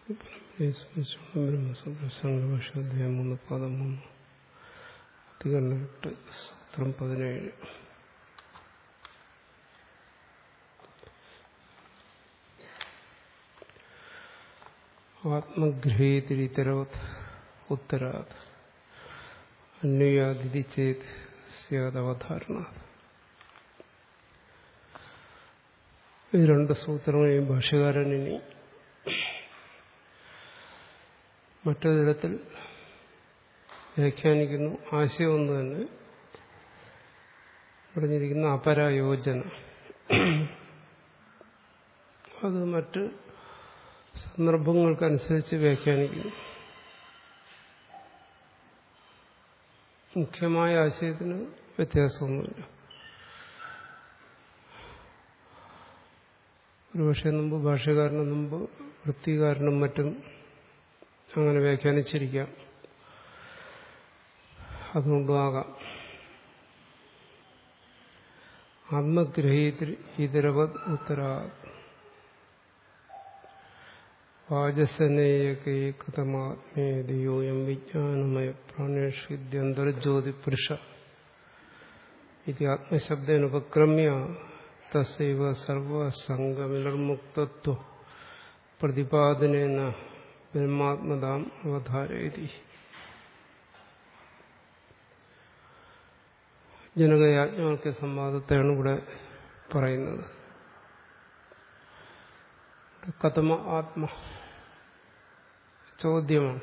ബ്രഹ്മസംഘർഷാധ്യായം മൂന്ന് പദം മൂന്ന് അധികരണം എട്ട് സൂത്രം പതിനേഴ് ആത്മഗ്രഹീതിരിതരോത് ഉത്തരാത് അന്വയാതിഥി ചേത് സ്യാദവധാരണ ഈ രണ്ട് സൂത്രങ്ങളെയും ഭാഷകാരൻ ഇനി മറ്റൊരു തരത്തിൽ വ്യാഖ്യാനിക്കുന്നു ആശയം ഒന്ന് തന്നെ പറഞ്ഞിരിക്കുന്ന അപരായോജന അത് മറ്റ് സന്ദർഭങ്ങൾക്കനുസരിച്ച് വ്യാഖ്യാനിക്കുന്നു മുഖ്യമായ ആശയത്തിന് വ്യത്യാസമൊന്നുമില്ല ഒരുപക്ഷെ മുമ്പ് ഭാഷകാരനും മുമ്പ് വൃത്തികാരനും മറ്റും അങ്ങനെ വ്യാഖ്യാനിച്ചിരിക്കാം അതുകൊണ്ടുമാകാം ആത്മഗ്രഹീതരവത് ഉത്തരാ വാചസനേയകേകതമാത്മേതിയോയം വിജ്ഞാനമയ പ്രാണേഷിദ്യന്തർജ്യോതി പുരുഷ ഇത് ആത്മശബ്ദേനുപക്രമ്യ തസൈവ സർവസംഗമിലർമുക്തത്വ പ്രതിപാദനേന ബ്രഹ്മാത്മതാം അവധാരയതി ജനകയാജ്ഞവൽക്യ സംവാദത്തെയാണ് ഇവിടെ പറയുന്നത് കഥമ ആത്മ ചോദ്യമാണ്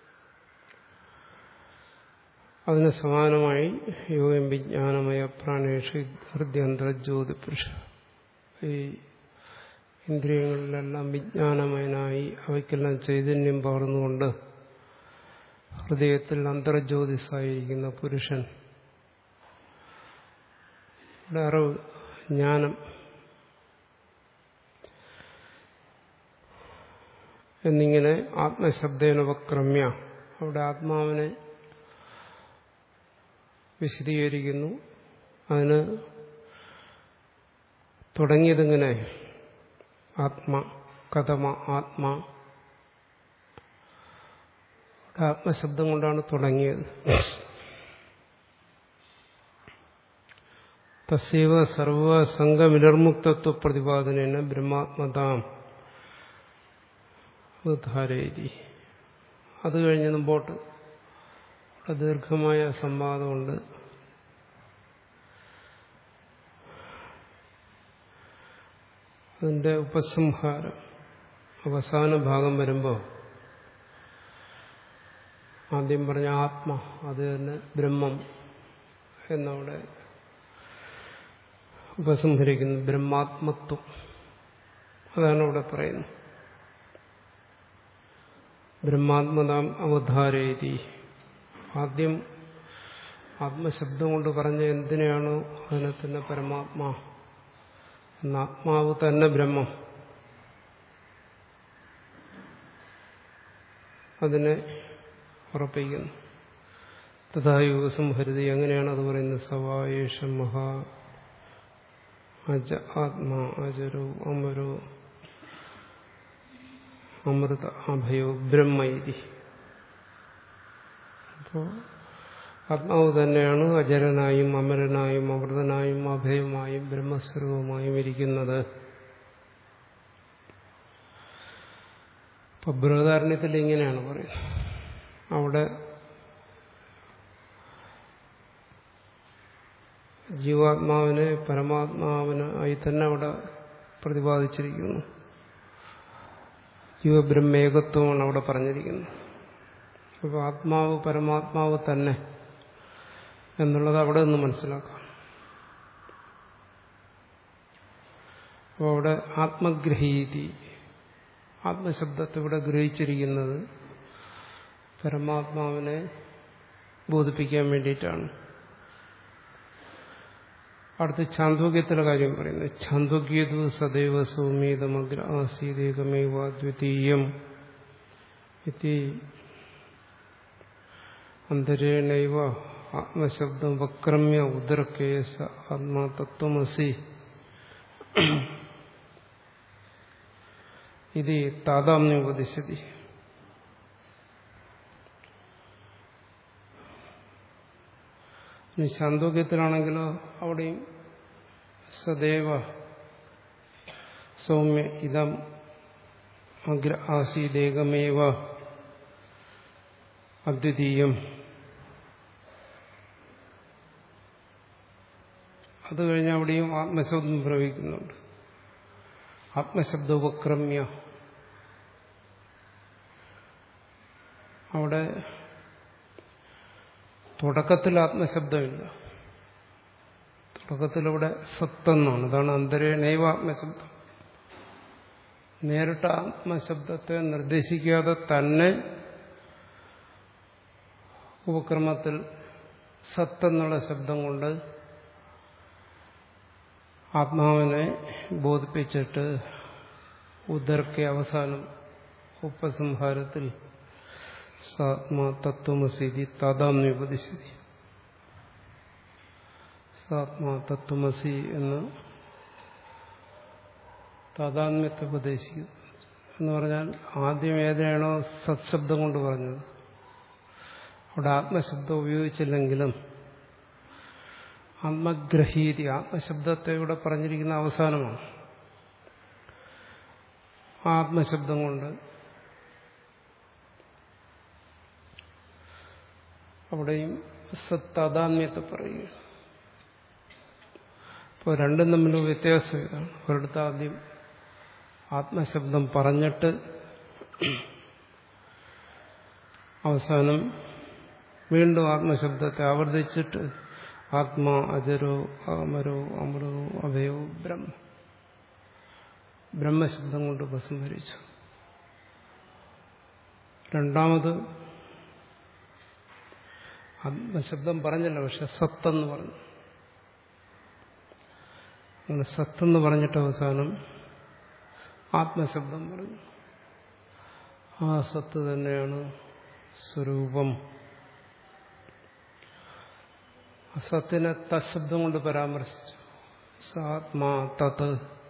അതിന് സമാനമായി യോഗം വിജ്ഞാനമയ പ്രാണേഷ് ഹൃദ്യന്തരജ്യോതി പുരുഷ ഈ ഇന്ദ്രിയങ്ങളിലെല്ലാം വിജ്ഞാനമയനായി അവയ്ക്കെല്ലാം ചൈതന്യം പകർന്നുകൊണ്ട് ഹൃദയത്തിൽ അന്തർജ്യോതിസായിരിക്കുന്ന പുരുഷൻ അറിവ് ജ്ഞാനം എന്നിങ്ങനെ ആത്മശബ്ദേനുപക്രമ്യ അവിടെ ആത്മാവിനെ വിശദീകരിക്കുന്നു അതിന് തുടങ്ങിയതിങ്ങനെ ആത്മ കഥമ ആത്മാ ആത്മശബ്ദം കൊണ്ടാണ് തുടങ്ങിയത് തസ്സൈവ സർവസംഗമിലർമുക്തത്വ പ്രതിപാദന ബ്രഹ്മാത്മതാം ധാരയതി അത് കഴിഞ്ഞ് മുമ്പോട്ട് ദീർഘമായ സംവാദമുണ്ട് അതിന്റെ ഉപസംഹാരം അവസാന ഭാഗം വരുമ്പോൾ ആദ്യം പറഞ്ഞ ആത്മ അത് തന്നെ ബ്രഹ്മം എന്നവിടെ ഉപസംഹരിക്കുന്നു ബ്രഹ്മാത്മത്വം അതാണ് അവിടെ പറയുന്നത് ബ്രഹ്മാത്മതാം അവധാരേതി ആദ്യം ആത്മശബ്ദം കൊണ്ട് പറഞ്ഞ എന്തിനാണോ അതിനെ തന്നെ പരമാത്മാ എന്ന ആത്മാവ് തന്നെ ബ്രഹ്മം അതിനെ ഉറപ്പിക്കുന്നു തഥായുഗസംഹരിതി എങ്ങനെയാണ് അത് പറയുന്നത് സവായേഷ മഹാ അജ ആത്മാ അജരോ അമരോ അമൃത അഭയോ ബ്രഹ്മൈതി അപ്പോ ആത്മാവ് തന്നെയാണ് അജരനായും അമരനായും അമൃതനായും അഭയമായും ബ്രഹ്മസ്വരൂപമായും ഇരിക്കുന്നത് ഇപ്പൊ ബൃഹദാരണ്യത്തിൽ ഇങ്ങനെയാണ് പറയുന്നത് അവിടെ ജീവാത്മാവിനെ പരമാത്മാവിന് ആയി തന്നെ അവിടെ പ്രതിപാദിച്ചിരിക്കുന്നു ജീവബ്രഹ്മേകത്വമാണ് അവിടെ പറഞ്ഞിരിക്കുന്നത് അപ്പോൾ ആത്മാവ് പരമാത്മാവ് തന്നെ എന്നുള്ളത് അവിടെ നിന്ന് മനസ്സിലാക്കാം അപ്പോൾ അവിടെ ആത്മഗ്രഹീതി ആത്മശബ്ദത്തെ ഇവിടെ ഗ്രഹിച്ചിരിക്കുന്നത് പരമാത്മാവിനെ ബോധിപ്പിക്കാൻ വേണ്ടിയിട്ടാണ് അടുത്ത് ചാന്തോക്യത്തിലെ കാര്യം പറയുന്നത് ചാന്തോക്യതു സദൈവ സൗമീതമഗ്ര ആസീതേകമേവ ദ്വിതീയം ഇതി അന്തരേണൈവ ആത്മശബ്ദം വക്രമ്യ ഉദരക്കേസ ആത്മാ തത്വമസി ഇത് താതാമ്യം ഉപദിശതി ഇനി ശാന്തോക്യത്തിലാണെങ്കിലോ അവിടെയും സദൈവ സൗമ്യ ഇതം അഗ്ര ആസീദേകമേവ അദ്വിതീയം അത് കഴിഞ്ഞ് അവിടെയും ആത്മശബ്ദം പ്രവഹിക്കുന്നുണ്ട് ആത്മശബ്ദ ഉപക്രമ്യ അവിടെ തുടക്കത്തിൽ ആത്മശബ്ദമില്ല തുടക്കത്തിലവിടെ സത്തെന്നാണ് അതാണ് അന്തരേണൈവ ആത്മശബ്ദം നേരിട്ട് ആത്മശബ്ദത്തെ നിർദ്ദേശിക്കാതെ തന്നെ ഉപക്രമത്തിൽ സത്തെന്നുള്ള ശബ്ദം കൊണ്ട് ആത്മാവിനെ ബോധിപ്പിച്ചിട്ട് ഉദർക്കെ അവസാനം ഉപസംഹാരത്തിൽ സാത്മാ തത്വമസീതി താതാമ്യുപദിശതി സാത്മാ തത്വമസി എന്ന് താതാത്മ്യത്തെ ഉപദേശിക്കും എന്ന് പറഞ്ഞാൽ ആദ്യം ഏതിനാണോ സത്ശബ്ദം കൊണ്ട് പറഞ്ഞത് അവിടെ ആത്മശബ്ദം ഉപയോഗിച്ചില്ലെങ്കിലും ആത്മഗ്രഹീതി ആത്മശബ്ദത്തെ ഇവിടെ പറഞ്ഞിരിക്കുന്ന അവസാനമാണ് ആത്മശബ്ദം കൊണ്ട് അവിടെയും സത്താതാത്മ്യത്തെ പറയുക ഇപ്പോൾ രണ്ടും തമ്മിലുള്ള വ്യത്യാസം ഇതാണ് ഒരിടത്ത് ആദ്യം ആത്മശബ്ദം പറഞ്ഞിട്ട് അവസാനം വീണ്ടും ആത്മശബ്ദത്തെ ആവർത്തിച്ചിട്ട് ആത്മാ അജരോ അമരോ അമരോ അഭയോ ബ്രഹ്മ ബ്രഹ്മശബ്ദം കൊണ്ട് ഉപസംഹരിച്ചു രണ്ടാമത് ആത്മശബ്ദം പറഞ്ഞില്ല പക്ഷെ സത്തെന്ന് പറഞ്ഞു അങ്ങനെ സത്തെന്ന് പറഞ്ഞിട്ട് അവസാനം ആത്മശബ്ദം പറഞ്ഞു ആ സത്ത് തന്നെയാണ് സ്വരൂപം അസത്തിനെ തശബ്ദം കൊണ്ട് പരാമർശിച്ചു സാത്മാ തത്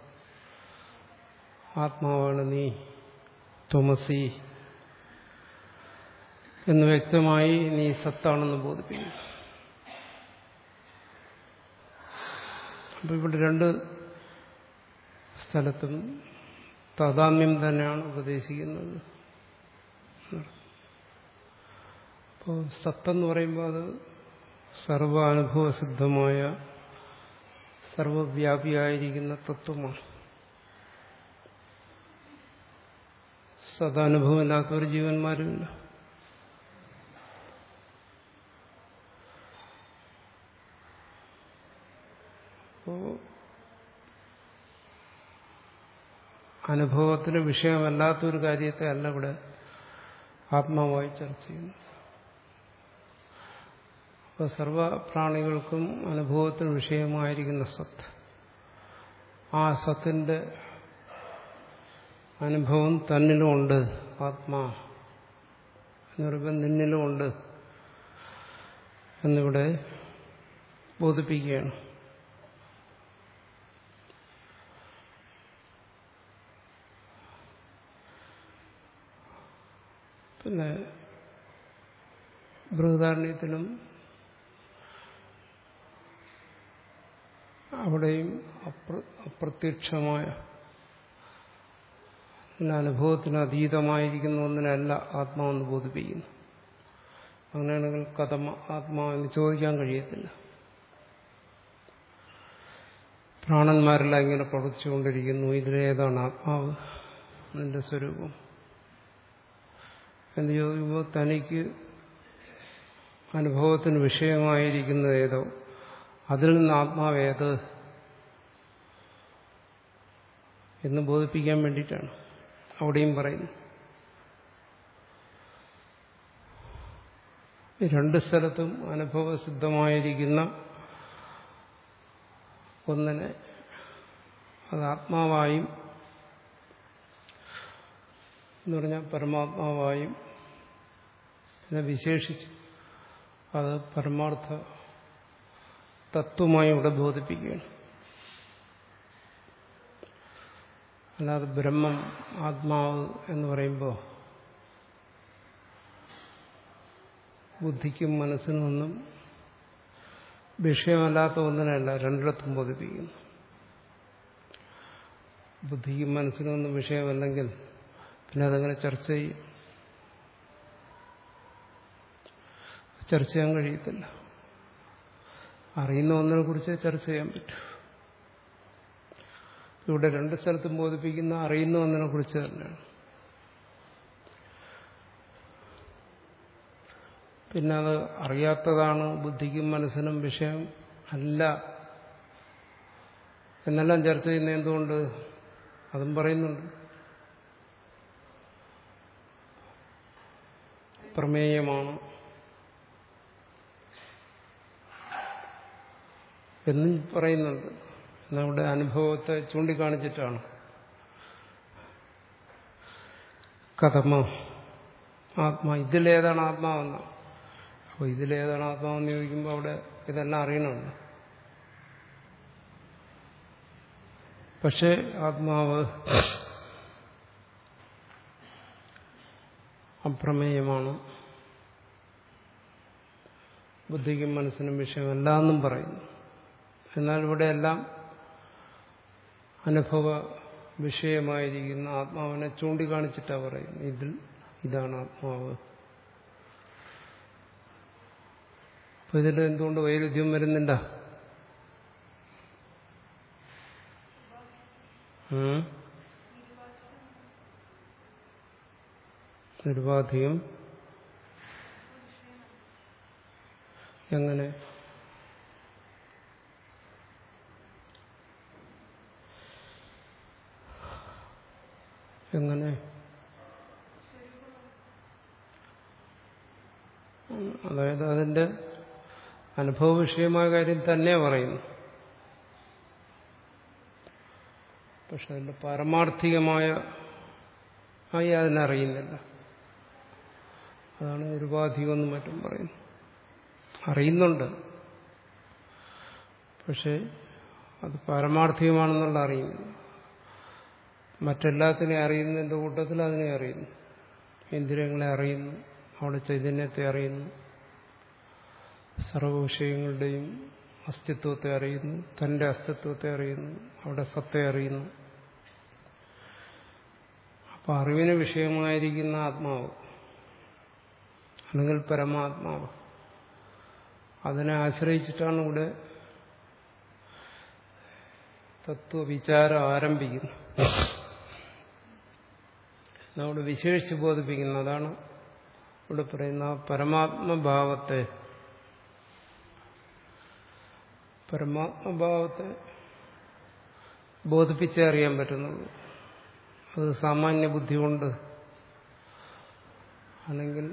ആത്മാവാണ് നീ തൊമസി എന്ന് വ്യക്തമായി നീ സത്താണെന്ന് ബോധിപ്പിക്കുന്നു അപ്പൊ ഇവിടെ രണ്ട് സ്ഥലത്തും താതാമ്യം തന്നെയാണ് ഉപദേശിക്കുന്നത് അപ്പോൾ സത്തെന്ന് പറയുമ്പോൾ അത് സർവാനുഭവസിദ്ധമായ സർവവ്യാപിയായിരിക്കുന്ന തത്വമാണ് സദാനുഭവമില്ലാത്ത ഒരു ജീവന്മാരുമില്ല അപ്പോ അനുഭവത്തിന് വിഷയമല്ലാത്തൊരു കാര്യത്തെ അല്ല ഇവിടെ ആത്മാവായി ചർച്ച ചെയ്യുന്നു അപ്പോൾ സർവപ്രാണികൾക്കും അനുഭവത്തിന് വിഷയമായിരിക്കുന്ന സത്ത് ആ സത്തിന്റെ അനുഭവം തന്നിലുമുണ്ട് ആത്മാ എന്ന് പറയുമ്പോൾ നിന്നിലുമുണ്ട് എന്നിവിടെ ബോധിപ്പിക്കുകയാണ് പിന്നെ ബൃഹദാരണ്യത്തിലും അവിടെയും അപ്രത്യക്ഷമായ അനുഭവത്തിന് അതീതമായിരിക്കുന്ന ഒന്നിനല്ല ആത്മാവെന്ന് ബോധിപ്പിക്കുന്നു അങ്ങനെയാണെങ്കിൽ കഥമ ആത്മാവെന്ന് ചോദിക്കാൻ കഴിയത്തില്ല പ്രാണന്മാരെല്ലാം ഇങ്ങനെ പ്രവർത്തിച്ചുകൊണ്ടിരിക്കുന്നു ഇതിലേതാണ് ആത്മാവ് നിന്റെ സ്വരൂപം എന്ന് ചോദിക്കുമ്പോൾ തനിക്ക് അനുഭവത്തിന് വിഷയമായിരിക്കുന്നത് ഏതോ അതിൽ നിന്ന് ആത്മാവേത് എന്ന് ബോധിപ്പിക്കാൻ വേണ്ടിയിട്ടാണ് അവിടെയും പറയുന്നു രണ്ട് സ്ഥലത്തും അനുഭവസിദ്ധമായിരിക്കുന്ന ഒന്നിനെ അത് ആത്മാവായും എന്ന് പറഞ്ഞാൽ പരമാത്മാവായും പിന്നെ വിശേഷിച്ച് അത് പരമാർത്ഥ തത്വമായി ഇവിടെ ബോധിപ്പിക്കുകയാണ് അല്ലാതെ ബ്രഹ്മം ആത്മാവ് എന്ന് പറയുമ്പോൾ ബുദ്ധിക്കും മനസ്സിനും ഒന്നും വിഷയമല്ലാത്ത ഒന്നിനല്ല രണ്ടിടത്തും ബോധിപ്പിക്കുന്നു ബുദ്ധിക്കും മനസ്സിനും ഒന്നും വിഷയമല്ലെങ്കിൽ പിന്നെ അതങ്ങനെ ചർച്ച ചെയ്യും ചർച്ച ചെയ്യാൻ കഴിയത്തില്ല അറിയുന്ന ഒന്നിനെ കുറിച്ച് ചർച്ച ചെയ്യാൻ പറ്റൂ ഇവിടെ രണ്ട് സ്ഥലത്തും ബോധിപ്പിക്കുന്ന അറിയുന്ന ഒന്നിനെ കുറിച്ച് തന്നെയാണ് പിന്നെ അത് അറിയാത്തതാണ് ബുദ്ധിക്കും മനസ്സിനും വിഷയം അല്ല എന്നെല്ലാം ചർച്ച ചെയ്യുന്ന എന്തുകൊണ്ട് അതും പറയുന്നുണ്ട് പ്രമേയമാണ് എന്നും പറയുന്നുണ്ട് നമ്മുടെ അനുഭവത്തെ ചൂണ്ടിക്കാണിച്ചിട്ടാണ് കഥമ ആത്മാ ഇതിലേതാണ് ആത്മാവെന്ന അപ്പോൾ ഇതിലേതാണ് ആത്മാവെന്ന് ചോദിക്കുമ്പോൾ അവിടെ ഇതെല്ലാം അറിയണമല്ലോ പക്ഷേ ആത്മാവ് അപ്രമേയമാണ് ബുദ്ധിക്കും മനസ്സിനും വിഷയമല്ല എന്നും പറയുന്നു എന്നാൽ ഇവിടെ എല്ലാം അനുഭവ വിഷയമായിരിക്കുന്ന ആത്മാവിനെ ചൂണ്ടിക്കാണിച്ചിട്ടാണ് പറയുന്നത് ഇതിൽ ഇതാണ് ആത്മാവ് അപ്പൊ ഇതിൽ എന്തുകൊണ്ട് വൈരുദ്ധ്യം വരുന്നില്ല നിർവാധികം എങ്ങനെ എങ്ങനെ അതായത് അതിന്റെ അനുഭവ വിഷയമായ കാര്യം തന്നെ പറയുന്നു പക്ഷെ അതിന്റെ പാരമാർത്ഥികമായ ആയി അതിനറിയുന്നില്ല അതാണ് നിരുപാധികമെന്നും മറ്റും പറയുന്നു അറിയുന്നുണ്ട് പക്ഷെ അത് പാരമാർത്ഥികമാണെന്നുള്ള അറിയുന്നില്ല മറ്റെല്ലാത്തിനെയും അറിയുന്നതിന്റെ കൂട്ടത്തിൽ അതിനെ അറിയുന്നു ഇന്ദ്രിയങ്ങളെ അറിയുന്നു അവിടെ ചൈതന്യത്തെ അറിയുന്നു സർവ വിഷയങ്ങളുടെയും അസ്തിത്വത്തെ അറിയുന്നു തന്റെ അസ്തിത്വത്തെ അറിയുന്നു അവിടെ സത്തെ അറിയുന്നു അപ്പൊ അറിവിന് വിഷയമായിരിക്കുന്ന ആത്മാവ് അല്ലെങ്കിൽ പരമാത്മാവ് അതിനെ ആശ്രയിച്ചിട്ടാണ് ഇവിടെ തത്വവിചാരം ആരംഭിക്കുന്നത് നമ്മുടെ വിശേഷിച്ച് ബോധിപ്പിക്കുന്ന അതാണ് ഇവിടെ പറയുന്ന പരമാത്മഭാവത്തെ പരമാത്മഭാവത്തെ ബോധിപ്പിച്ചേ അറിയാൻ പറ്റുന്നുള്ളൂ അത് സാമാന്യ ബുദ്ധി കൊണ്ട് അല്ലെങ്കിൽ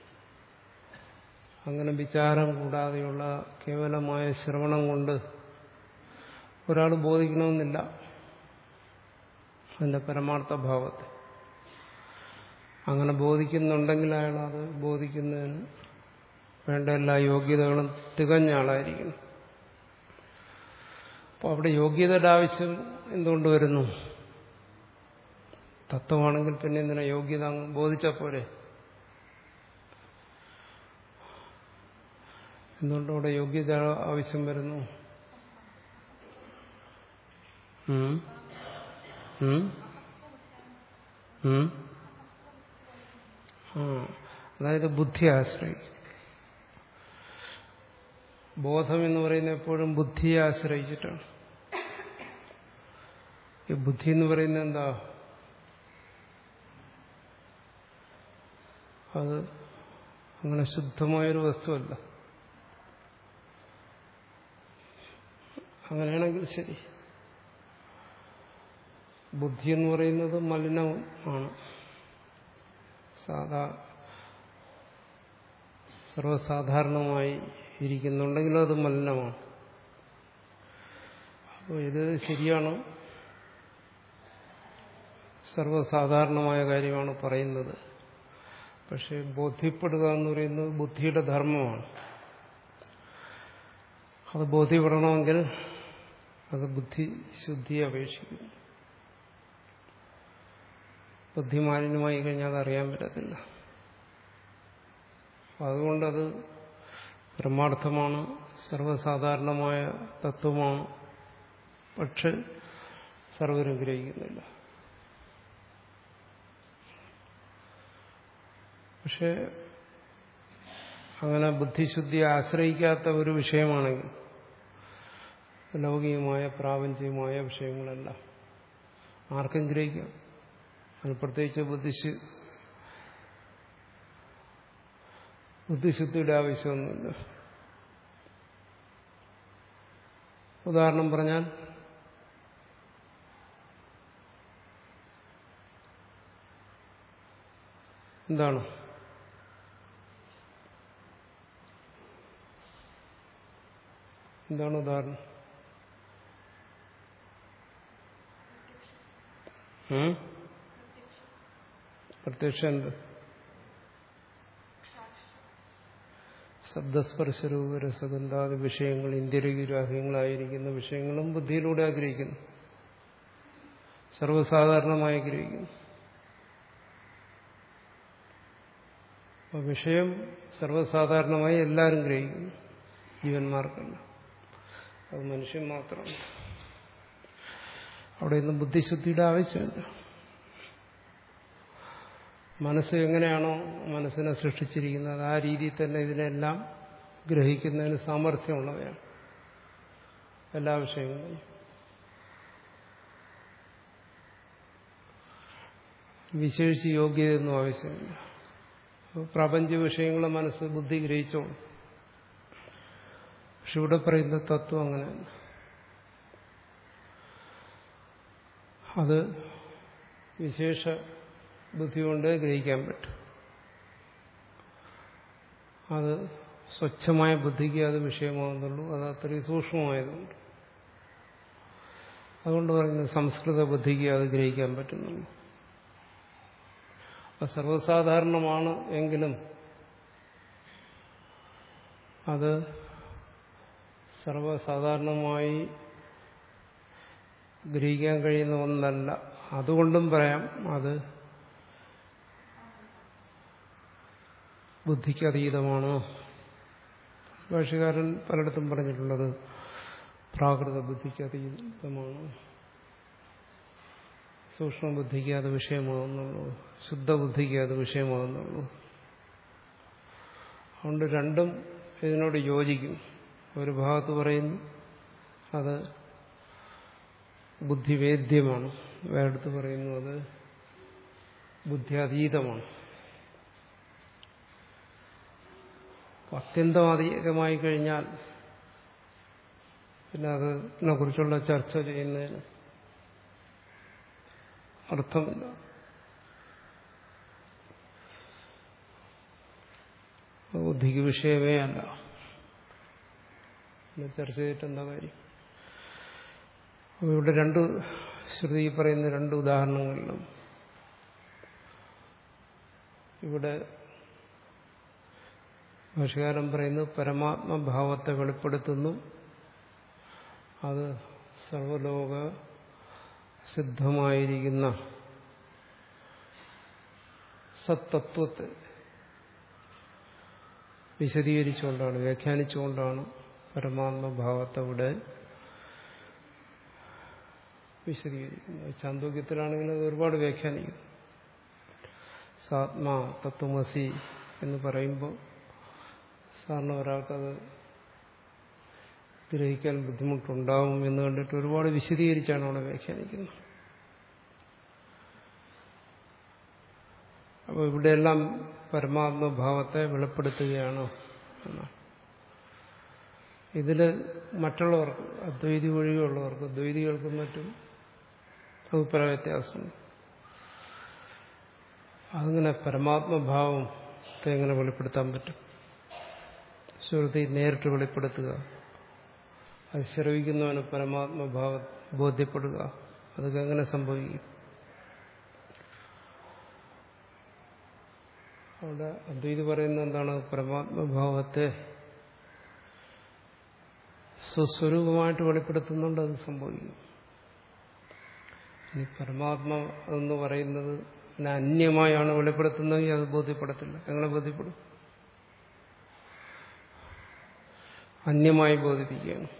അങ്ങനെ വിചാരം കൂടാതെയുള്ള കേവലമായ ശ്രവണം കൊണ്ട് ഒരാൾ ബോധിക്കണമെന്നില്ല അതിന്റെ പരമാർത്ഥ ഭാവത്തെ അങ്ങനെ ബോധിക്കുന്നുണ്ടെങ്കിൽ അയാൾ അത് ബോധിക്കുന്നതിന് വേണ്ട എല്ലാ യോഗ്യതകളും തികഞ്ഞ ആളായിരിക്കണം അപ്പോൾ അവിടെ യോഗ്യതയുടെ ആവശ്യം എന്തുകൊണ്ട് വരുന്നു തത്വമാണെങ്കിൽ പിന്നെ എന്തിനാ യോഗ്യത അങ്ങ് ബോധിച്ചാൽ പോരെ എന്തുകൊണ്ട് അവിടെ യോഗ്യത ആവശ്യം വരുന്നു ഉം? ഉം? ഉം? ആ അതായത് ബുദ്ധി ആശ്രയിക്കും ബോധം എന്ന് പറയുന്നത് എപ്പോഴും ബുദ്ധിയെ ആശ്രയിച്ചിട്ടാണ് ഈ ബുദ്ധി എന്ന് പറയുന്നത് എന്താ അത് അങ്ങനെ ശുദ്ധമായൊരു വസ്തുവല്ല അങ്ങനെയാണെങ്കിൽ ശരി ബുദ്ധി എന്ന് പറയുന്നത് മലിനമാണ് സാധാ സർവ്വസാധാരണമായി ഇരിക്കുന്നുണ്ടെങ്കിലും അത് മലിനമാണ് അപ്പോൾ ഇത് ശരിയാണ് സർവ്വസാധാരണമായ കാര്യമാണ് പറയുന്നത് പക്ഷെ ബോധ്യപ്പെടുക എന്ന് പറയുന്നത് ബുദ്ധിയുടെ ധർമ്മമാണ് അത് ബോധ്യപ്പെടണമെങ്കിൽ അത് ബുദ്ധി ശുദ്ധിയെ അപേക്ഷിക്കുന്നു ബുദ്ധിമാലിന്യമായി കഴിഞ്ഞാൽ അതറിയാൻ പറ്റത്തില്ല അതുകൊണ്ടത് പരമാർത്ഥമാണ് സർവ്വസാധാരണമായ തത്വമാണ് പക്ഷെ സർവരും ഗ്രഹിക്കുന്നില്ല പക്ഷെ അങ്ങനെ ബുദ്ധിശുദ്ധിയെ ആശ്രയിക്കാത്ത ഒരു വിഷയമാണെങ്കിൽ ലൗകികമായ പ്രാപഞ്ചികമായ വിഷയങ്ങളെല്ലാം ആർക്കും ഗ്രഹിക്കാം അത് പ്രത്യേകിച്ച് ബുദ്ധിശു ബുദ്ധിശുദ്ധിയുടെ ആവശ്യമൊന്നുമില്ല ഉദാഹരണം പറഞ്ഞാൽ എന്താണ് എന്താണ് ഉദാഹരണം ഉം? പ്രത്യക്ഷം എന്ത് ശബ്ദസ്പർശരൂപ രസഗന്ധാദി വിഷയങ്ങൾ ഇന്ത്യഗ്രാഹ്യങ്ങളായിരിക്കുന്ന വിഷയങ്ങളും ബുദ്ധിയിലൂടെ ആഗ്രഹിക്കുന്നു സർവ്വസാധാരണമായി ആഗ്രഹിക്കുന്നു അപ്പോൾ വിഷയം സർവ്വസാധാരണമായി എല്ലാവരും ഗ്രഹിക്കുന്നു ജീവന്മാർക്കല്ല അത് മനുഷ്യൻ മാത്രമാണ് അവിടെ ഇന്ന് ബുദ്ധിശുദ്ധിയുടെ ആവശ്യമില്ല മനസ്സ് എങ്ങനെയാണോ മനസ്സിനെ സൃഷ്ടിച്ചിരിക്കുന്നത് ആ രീതിയിൽ തന്നെ ഇതിനെല്ലാം ഗ്രഹിക്കുന്നതിന് സാമർഥ്യമുള്ളവയാണ് എല്ലാ വിഷയങ്ങളും വിശേഷിച്ച് യോഗ്യതയൊന്നും ആവശ്യമില്ല പ്രപഞ്ച വിഷയങ്ങളെ മനസ്സ് ബുദ്ധി ഗ്രഹിച്ചോളും പക്ഷെ ഇവിടെ പറയുന്ന തത്വം അങ്ങനെയല്ല അത് വിശേഷ ബുദ്ധി കൊണ്ട് ഗ്രഹിക്കാൻ പറ്റും അത് സ്വച്ഛമായ ബുദ്ധിക്ക് അത് വിഷയമാകുന്നുള്ളൂ അത് അത്രയും സൂക്ഷ്മമായതുകൊണ്ട് അതുകൊണ്ട് പറയുന്നത് സംസ്കൃത ബുദ്ധിക്ക് അത് ഗ്രഹിക്കാൻ പറ്റുന്നുള്ളൂ അത് സർവ്വസാധാരണമാണ് എങ്കിലും അത് സർവ്വസാധാരണമായി ഗ്രഹിക്കാൻ കഴിയുന്ന ഒന്നല്ല അതുകൊണ്ടും പറയാം അത് ബുദ്ധിക്ക് അതീതമാണ് ഭാഷകാരൻ പലയിടത്തും പറഞ്ഞിട്ടുള്ളത് പ്രാകൃത ബുദ്ധിക്ക് അതീതമാണ് സൂക്ഷ്മ ബുദ്ധിക്ക് അത് വിഷയമാകുന്നുള്ളൂ ശുദ്ധബുദ്ധിക്ക് അത് വിഷയമാകുന്നുള്ളൂ അതുകൊണ്ട് രണ്ടും ഇതിനോട് യോജിക്കും ഒരു ഭാഗത്ത് പറയുന്നു അത് ബുദ്ധിവേദ്യമാണ് വേറെടുത്ത് പറയുന്നു അത് ബുദ്ധിയതീതമാണ് അത്യന്തം അതീതമായി കഴിഞ്ഞാൽ പിന്നെ അതിനെ കുറിച്ചുള്ള ചർച്ച ചെയ്യുന്നതിന് അർത്ഥമില്ല ബുദ്ധിക്ക് വിഷയമേ അല്ല ചർച്ച ചെയ്തിട്ട് എന്താ കാര്യം ഇവിടെ രണ്ട് ശ്രുതി പറയുന്ന രണ്ട് ഉദാഹരണങ്ങളിലും ഇവിടെ ഭാഷകാരൻ പറയുന്നു പരമാത്മഭാവത്തെ വെളിപ്പെടുത്തുന്നു അത് സർവലോക സിദ്ധമായിരിക്കുന്ന സത്തത്വത്തെ വിശദീകരിച്ചുകൊണ്ടാണ് വ്യാഖ്യാനിച്ചുകൊണ്ടാണ് പരമാത്മഭാവത്തെ ഇവിടെ വിശദീകരിക്കുന്നത് ചാന്തോക്യത്തിലാണെങ്കിൽ അത് ഒരുപാട് വ്യാഖ്യാനിക്കുന്നു സാത്മാ തത്വമസി എന്ന് പറയുമ്പോൾ സാറിന് ഒരാൾക്കത് ഗ്രഹിക്കാൻ ബുദ്ധിമുട്ടുണ്ടാവും എന്ന് കണ്ടിട്ട് ഒരുപാട് വിശദീകരിച്ചാണ് അവിടെ വ്യാഖ്യാനിക്കുന്നത് അപ്പോൾ ഇവിടെയെല്ലാം പരമാത്മഭാവത്തെ വെളിപ്പെടുത്തുകയാണ് എന്നാണ് ഇതിൽ മറ്റുള്ളവർക്ക് അദ്വൈതി ഒഴികെയുള്ളവർക്ക് ദ്വൈതികൾക്കും മറ്റും അഭിപ്രായ വ്യത്യാസമുണ്ട് അതിങ്ങനെ പരമാത്മഭാവത്തെ എങ്ങനെ വെളിപ്പെടുത്താൻ പറ്റും ശ്രുതി നേരിട്ട് വെളിപ്പെടുത്തുക അത് ശ്രവിക്കുന്നവന് പരമാത്മഭാവ ബോധ്യപ്പെടുക അതൊക്കെ എങ്ങനെ സംഭവിക്കും അവിടെ അദ്വൈതി പറയുന്ന എന്താണ് പരമാത്മഭാവത്തെ സ്വസ്വരൂപമായിട്ട് വെളിപ്പെടുത്തുന്നുണ്ട് അത് സംഭവിക്കും ഈ പരമാത്മ എന്ന് പറയുന്നത് പിന്നെ അന്യമായാണ് വെളിപ്പെടുത്തുന്നതെങ്കിൽ അത് ബോധ്യപ്പെടത്തില്ല എങ്ങനെ ബോധ്യപ്പെടും അന്യമായി ബോധിപ്പിക്കുകയാണ്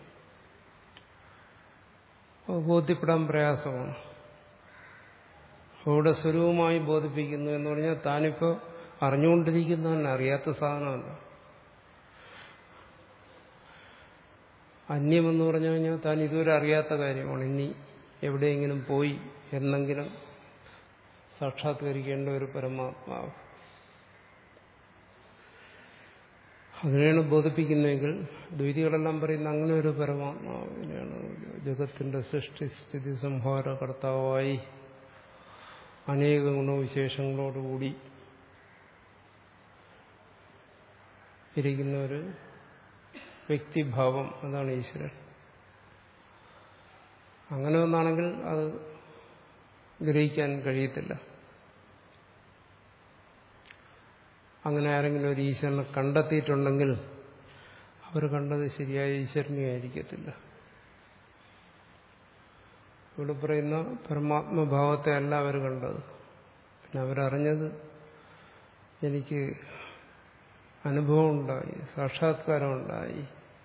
അപ്പോൾ ബോധ്യപ്പെടാൻ പ്രയാസമാണ് അവിടെ സ്വരൂപമായി ബോധിപ്പിക്കുന്നു എന്ന് പറഞ്ഞാൽ താനിപ്പോൾ അറിഞ്ഞുകൊണ്ടിരിക്കുന്നതന്നെ അറിയാത്ത സാധനമല്ല അന്യമെന്ന് പറഞ്ഞു കഴിഞ്ഞാൽ താൻ ഇതുവരെ അറിയാത്ത കാര്യമാണ് ഇനി എവിടെയെങ്കിലും പോയി എന്നെങ്കിലും സാക്ഷാത്കരിക്കേണ്ട ഒരു പരമാത്മാവ് അതിനെയാണ് ബോധിപ്പിക്കുന്നതെങ്കിൽ ദ്വൈതികളെല്ലാം പറയുന്ന അങ്ങനെ ഒരു പരമാത്മാവിനെയാണ് ജഗത്തിന്റെ സൃഷ്ടി സ്ഥിതി സംഹാര കർത്താവായി അനേക ഗുണവിശേഷങ്ങളോടുകൂടി ഇരിക്കുന്ന ഒരു വ്യക്തിഭാവം അതാണ് ഈശ്വരൻ അങ്ങനെ ഒന്നാണെങ്കിൽ അത് ഗ്രഹിക്കാൻ കഴിയത്തില്ല അങ്ങനെ ആരെങ്കിലും ഒരു ഈശ്വരനെ കണ്ടെത്തിയിട്ടുണ്ടെങ്കിൽ അവർ കണ്ടത് ശരിയായ ഈശ്വരനെ ആയിരിക്കത്തില്ല ഇവിടെ പറയുന്ന പരമാത്മഭാവത്തെ അല്ല അവർ കണ്ടത് പിന്നെ അവരറിഞ്ഞത് എനിക്ക് അനുഭവം ഉണ്ടായി സാക്ഷാത്കാരം ഉണ്ടായി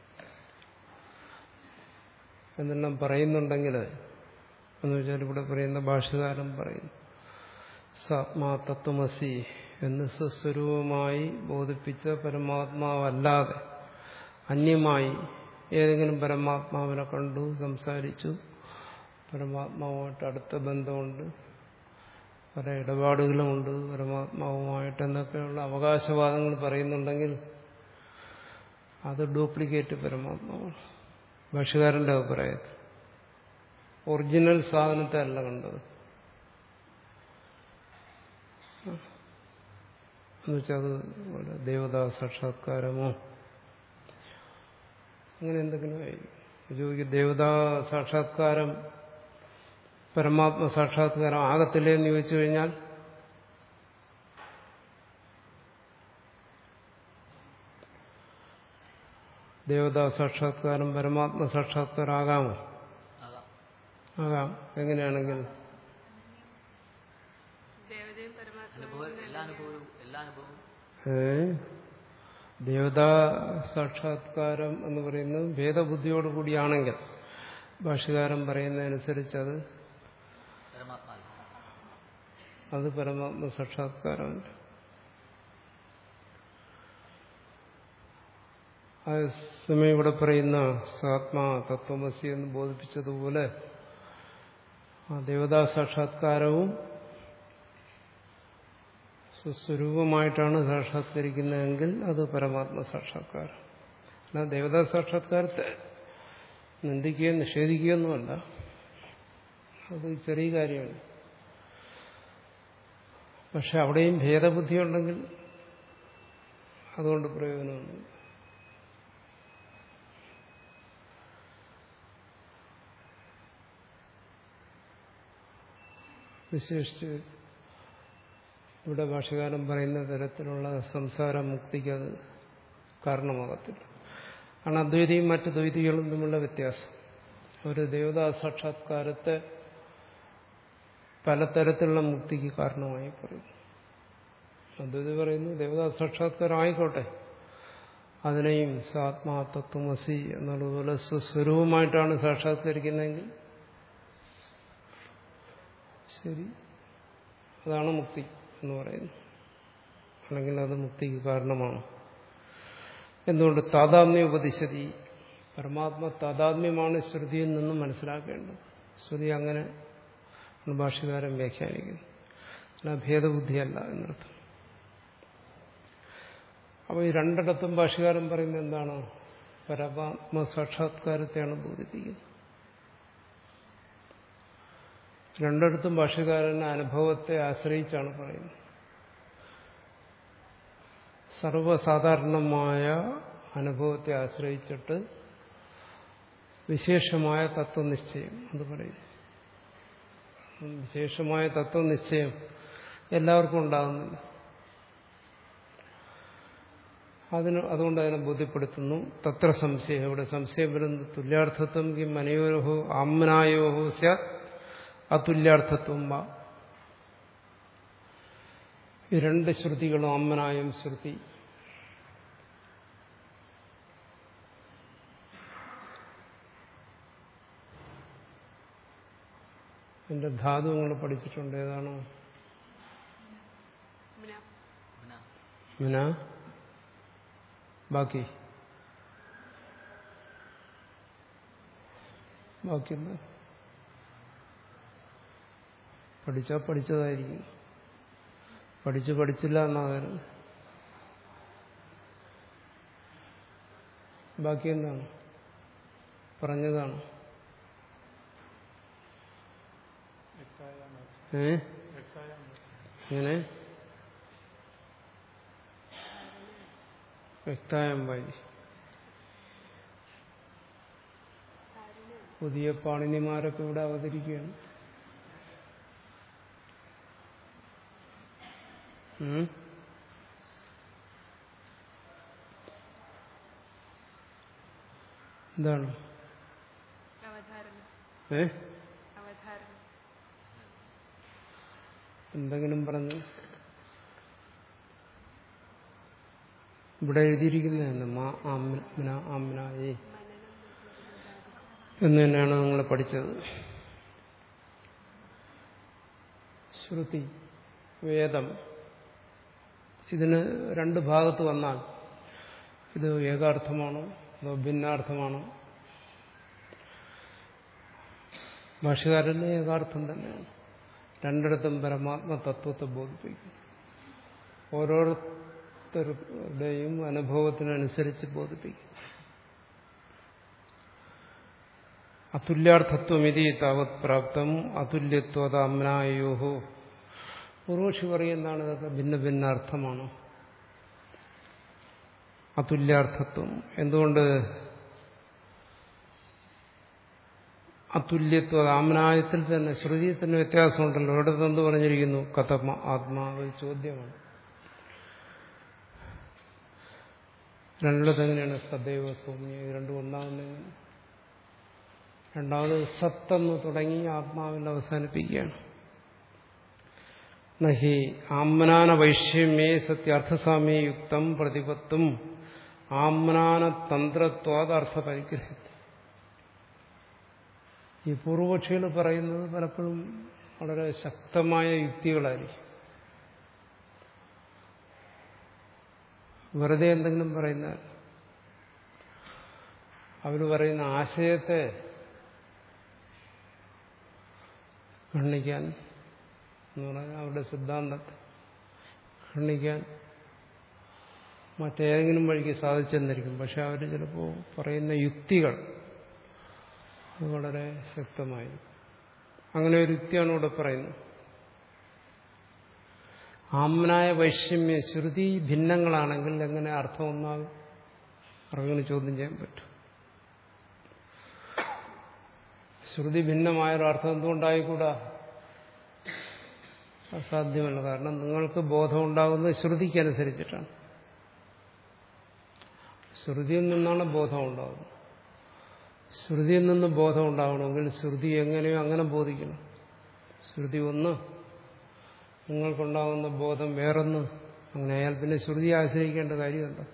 എന്നെല്ലാം പറയുന്നുണ്ടെങ്കിൽ എന്ന് വെച്ചാൽ ഇവിടെ പറയുന്ന ഭാഷകാരൻ പറയുന്നു സാത്മാ തത്വമസി എന്ന് സ്വസ്വരൂപമായി ബോധിപ്പിച്ച പരമാത്മാവല്ലാതെ അന്യമായി ഏതെങ്കിലും പരമാത്മാവിനെ കണ്ടു സംസാരിച്ചു പരമാത്മാവുമായിട്ട് അടുത്ത ബന്ധമുണ്ട് പല ഇടപാടുകളുമുണ്ട് പരമാത്മാവുമായിട്ട് എന്നൊക്കെയുള്ള അവകാശവാദങ്ങൾ പറയുന്നുണ്ടെങ്കിൽ അത് ഡ്യൂപ്ലിക്കേറ്റ് പരമാത്മാവാണ് ഭാഷകാരന്റെ അഭിപ്രായത്തിൽ ഒറിജിനൽ സാധനത്തെ അല്ല കണ്ടത് എന്നുവെച്ചാൽ അത് ദേവതാ സാക്ഷാത്കാരമോ അങ്ങനെ എന്തെങ്കിലും ആയിരിക്കും ചോദിക്കും ദേവതാ സാക്ഷാത്കാരം പരമാത്മ സാക്ഷാത്കാരം ആകത്തില്ലേ എന്ന് ചോദിച്ചു കഴിഞ്ഞാൽ ദേവതാ സാക്ഷാത്കാരം പരമാത്മ സാക്ഷാത്കാരം ആകാമോ ആകാം ആകാം എങ്ങനെയാണെങ്കിൽ ദേവതയും പരമാത്മാവും അനുഭവം എല്ലാ അനുഭവവും എല്ലാ അനുഭവവും ഏ ദേവതാ സാക്ഷാത്കാരം എന്ന് പറയുന്നത് ഭേദബുദ്ധിയോടുകൂടിയാണെങ്കിൽ ഭാഷകാരൻ പറയുന്നതനുസരിച്ച് അത് പരമാത്മാവിൽ അത് പരമാത്മ സാക്ഷാത്കാരമല്ല അതേസമയം ഇവിടെ പറയുന്ന സാത്മാ തത്വമസി എന്ന് ബോധിപ്പിച്ചതുപോലെ ആ ദേവതാ സാക്ഷാത്കാരവും സ്വസ്വരൂപമായിട്ടാണ് സാക്ഷാത്കരിക്കുന്നതെങ്കിൽ അത് പരമാത്മ സാക്ഷാത്കാരം അല്ല ദേവതാ സാക്ഷാത്കാരത്തെ നിന്ദിക്കുകയോ നിഷേധിക്കുകയോ ഒന്നുമല്ല അത് ചെറിയ കാര്യമാണ് പക്ഷെ അവിടെയും ഭേദബുദ്ധി ഉണ്ടെങ്കിൽ അതുകൊണ്ട് പ്രയോജനമൊന്നും വിശേഷിച്ച് ഇവിടെ ഭാഷകാരൻ പറയുന്ന തരത്തിലുള്ള സംസാര മുക്തിക്ക് അത് കാരണമാകത്തില്ല കാരണം അദ്വൈതിയും മറ്റു ദ്വൈതികളും തമ്മിലുള്ള വ്യത്യാസം ഒരു ദേവതാ സാക്ഷാത്കാരത്തെ പലതരത്തിലുള്ള മുക്തിക്ക് കാരണമായി പറയുന്നു അദ്വൈതി പറയുന്നു ദേവതാ സാക്ഷാത്കാരം ആയിക്കോട്ടെ അതിനെയും സാത്മാ തത്വമസി എന്നുള്ളതുപോലെ സ്വസ്വരൂപമായിട്ടാണ് സാക്ഷാത്കരിക്കുന്നതെങ്കിൽ ശരി അതാണ് മുക്തി എന്ന് പറയുന്നു അല്ലെങ്കിൽ അത് മുക്തിക്ക് കാരണമാണ് എന്തുകൊണ്ട് താതാത്മ്യ ഉപദിശതി പരമാത്മ താതാത്മ്യമാണ് ശ്രുതിയിൽ നിന്നും മനസ്സിലാക്കേണ്ടത് ശ്രുതി അങ്ങനെ ആണ് ഭാഷകാരൻ വ്യാഖ്യാനിക്കുന്നു അല്ല ഭേദബുദ്ധിയല്ല എന്നർത്ഥം അപ്പോൾ ഈ രണ്ടിടത്തും ഭാഷകാരൻ പറയുന്നത് എന്താണ് പരമാത്മ സാക്ഷാത്കാരത്തെയാണ് ബോധിപ്പിക്കുന്നത് രണ്ടിടത്തും ഭാഷകാരന്റെ അനുഭവത്തെ ആശ്രയിച്ചാണ് പറയുന്നത് സർവസാധാരണമായ അനുഭവത്തെ ആശ്രയിച്ചിട്ട് വിശേഷമായ തത്വനിശ്ചയം അത് പറയും വിശേഷമായ തത്വനിശ്ചയം എല്ലാവർക്കും ഉണ്ടാകുന്നില്ല അതിന് അതുകൊണ്ട് അതിനെ ബോധ്യപ്പെടുത്തുന്നു തത്ര സംശയം ഇവിടെ സംശയം വരുന്നത് തുല്യാർത്ഥത്വം കി മനയോഹോ ആമ്നായോഹോ സ്യാത് അതുല്യാർത്ഥത്വം വാ ഈ രണ്ട് ശ്രുതികളും അമ്മനായും ശ്രുതി എന്റെ ധാതു നിങ്ങൾ പഠിച്ചിട്ടുണ്ട് ഏതാണ് പിന്നെ മിന ബാക്കി ബാക്കി എന്താ പഠിച്ചാ പഠിച്ചതായിരിക്കും പഠിച്ച് പഠിച്ചില്ല എന്നാകരുത് ബാക്കി എന്താണ് പറഞ്ഞതാണ് ഏ എങ്ങനെ വ്യക്തായം വഴി പുതിയ പാണിനിമാരൊക്കെ ഇവിടെ അവതരിക്കുകയാണ് ഉം? എന്താണ് അവധാരണം ഏ അവധാരണം എന്തെങ്കിലും പറഞ്ഞു ഇവിടെ എഴുതിയിരിക്കുന്നതന്നെ മാ ആമ്ന ആമ്ന ഏ എന്ന് തന്നെയാണ് നിങ്ങൾ പഠിച്ചത് ശ്രുതി വേദം ഇതിന് രണ്ട് ഭാഗത്ത് വന്നാൽ ഇത് ഏകാർത്ഥമാണോ അതോ ഭിന്നാർത്ഥമാണോ ഭാഷകാരന് ഏകാർത്ഥം തന്നെയാണ് രണ്ടിടത്തും പരമാത്മ തത്വത്തെ ബോധിപ്പിക്കും ഓരോരുത്തരുടെയും അനുഭവത്തിനനുസരിച്ച് ബോധിപ്പിക്കും അതുല്യാർത്ഥത്വമിതി താവത് പ്രാപ്തം അതുല്യത്വതാമ്നായോഹോ പൂർവക്ഷി പറയുന്നതാണ് ഇതൊക്കെ ഭിന്ന ഭിന്ന അർത്ഥമാണ് അതുല്യാർത്ഥത്വം എന്തുകൊണ്ട് അതുല്യത്വ ആമനായത്തിൽ തന്നെ ശ്രുതിയിൽ തന്നെ വ്യത്യാസമുണ്ടല്ലോ ഇവിടെ എന്ത് പറഞ്ഞിരിക്കുന്നു കഥമ ആത്മാവ് ചോദ്യമാണ് രണ്ടിടത്ത് എങ്ങനെയാണ് സദൈവ സൗമ്യ ഇത് രണ്ടും ഒന്നാകുന്നെങ്ങനെ രണ്ടാമത് സത്തെന്ന് തുടങ്ങി ആത്മാവിൽ അവസാനിപ്പിക്കുകയാണ് നഹി ആമ്നാന വൈഷ്യമ്യേ സത്യാർത്ഥസാമ്യേ യുക്തം പ്രതിപത്തും ആമ്നാന തന്ത്രത്വാദർത്ഥ പരിഗ്രഹത്തി ഈ പൂർവപക്ഷികൾ പറയുന്നത് പലപ്പോഴും വളരെ ശക്തമായ യുക്തികളായിരിക്കും വെറുതെ എന്തെങ്കിലും പറയുന്ന അവർ പറയുന്ന ആശയത്തെ ഖണ്ഡിക്കാൻ എന്ന് പറഞ്ഞാൽ അവരുടെ സിദ്ധാന്തത്തെ ഖണ്ഡിക്കാൻ മറ്റേതെങ്കിലും വഴിക്ക് സാധിച്ചെന്നിരിക്കും പക്ഷെ അവർ ചിലപ്പോൾ പറയുന്ന യുക്തികൾ അത് വളരെ ശക്തമായിരിക്കും അങ്ങനെ ഒരു യുക്തിയാണ് ഇവിടെ പറയുന്നത് ആമ്നായ വൈഷമ്യ ശ്രുതി ഭിന്നങ്ങളാണെങ്കിൽ എങ്ങനെ അർത്ഥം ഒന്നാകും അറിവിന് ചോദ്യം ചെയ്യാൻ പറ്റും ശ്രുതി ഭിന്നമായൊരർത്ഥം എന്തുകൊണ്ടായിക്കൂടാ അസാധ്യമല്ല കാരണം നിങ്ങൾക്ക് ബോധം ഉണ്ടാകുന്നത് ശ്രുതിക്കനുസരിച്ചിട്ടാണ് ശ്രുതിയിൽ നിന്നാണ് ബോധം ഉണ്ടാകുന്നത് ശ്രുതിയിൽ നിന്ന് ബോധം ഉണ്ടാകണമെങ്കിൽ ശ്രുതി എങ്ങനെയോ അങ്ങനെ ബോധിക്കണം ശ്രുതി ഒന്ന് നിങ്ങൾക്കുണ്ടാകുന്ന ബോധം വേറൊന്ന് അങ്ങനെ ആയാൽ പിന്നെ ശ്രുതി ആശ്രയിക്കേണ്ട കാര്യമുണ്ടോ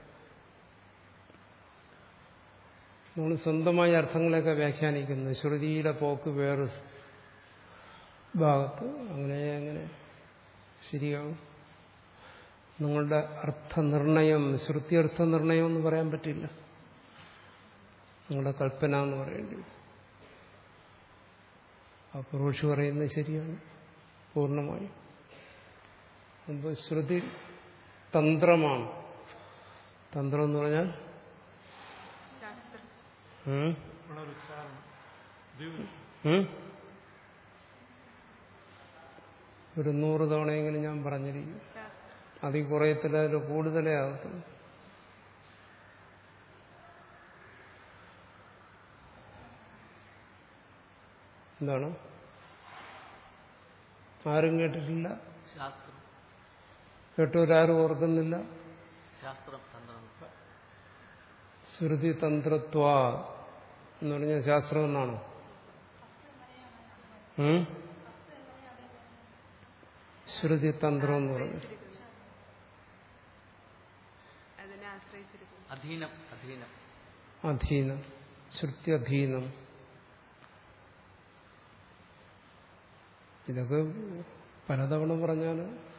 നമ്മൾ സ്വന്തമായി അർത്ഥങ്ങളെയൊക്കെ വ്യാഖ്യാനിക്കുന്നു ശ്രുതിയുടെ പോക്ക് വേറെ ഭാഗത്ത് അങ്ങനെ അങ്ങനെ ശരിയാവും നിങ്ങളുടെ അർത്ഥനിർണയം ശ്രുതി അർത്ഥനിർണയം എന്ന് പറയാൻ പറ്റില്ല നിങ്ങളുടെ കൽപ്പന എന്ന് പറയേണ്ടി വരും ആ പുരോഷി പറയുന്നത് ശരിയാണ് പൂർണ്ണമായും അപ്പോൾ ശ്രുതി തന്ത്രമാണ് തന്ത്രം എന്ന് പറഞ്ഞാൽ ശാസ്ത്രം ഉം? ഉം? ഒരു നൂറ് തവണയെങ്കിലും ഞാൻ പറഞ്ഞിരിക്കും ശാസ്ത്രം അതിൽ കുറയത്തില്ല അതിൽ കൂടുതലേ ആകത്തുള്ളൂ എന്താണ് ആരും കേട്ടിട്ടില്ല ശാസ്ത്രം കേട്ടവരാരും ഓർക്കുന്നില്ല ശാസ്ത്രം തന്ത്രം ശ്രുതി തന്ത്രത്വ എന്ന് പറഞ്ഞ ശാസ്ത്രം എന്നാണോ ഉം? ശ്രുതി തന്ത്രം എന്ന് പറഞ്ഞു അധീനം അധീനം അധീനം ശ്രുത്യധീനം ഇതൊക്കെ പലതവണ പറഞ്ഞാൽ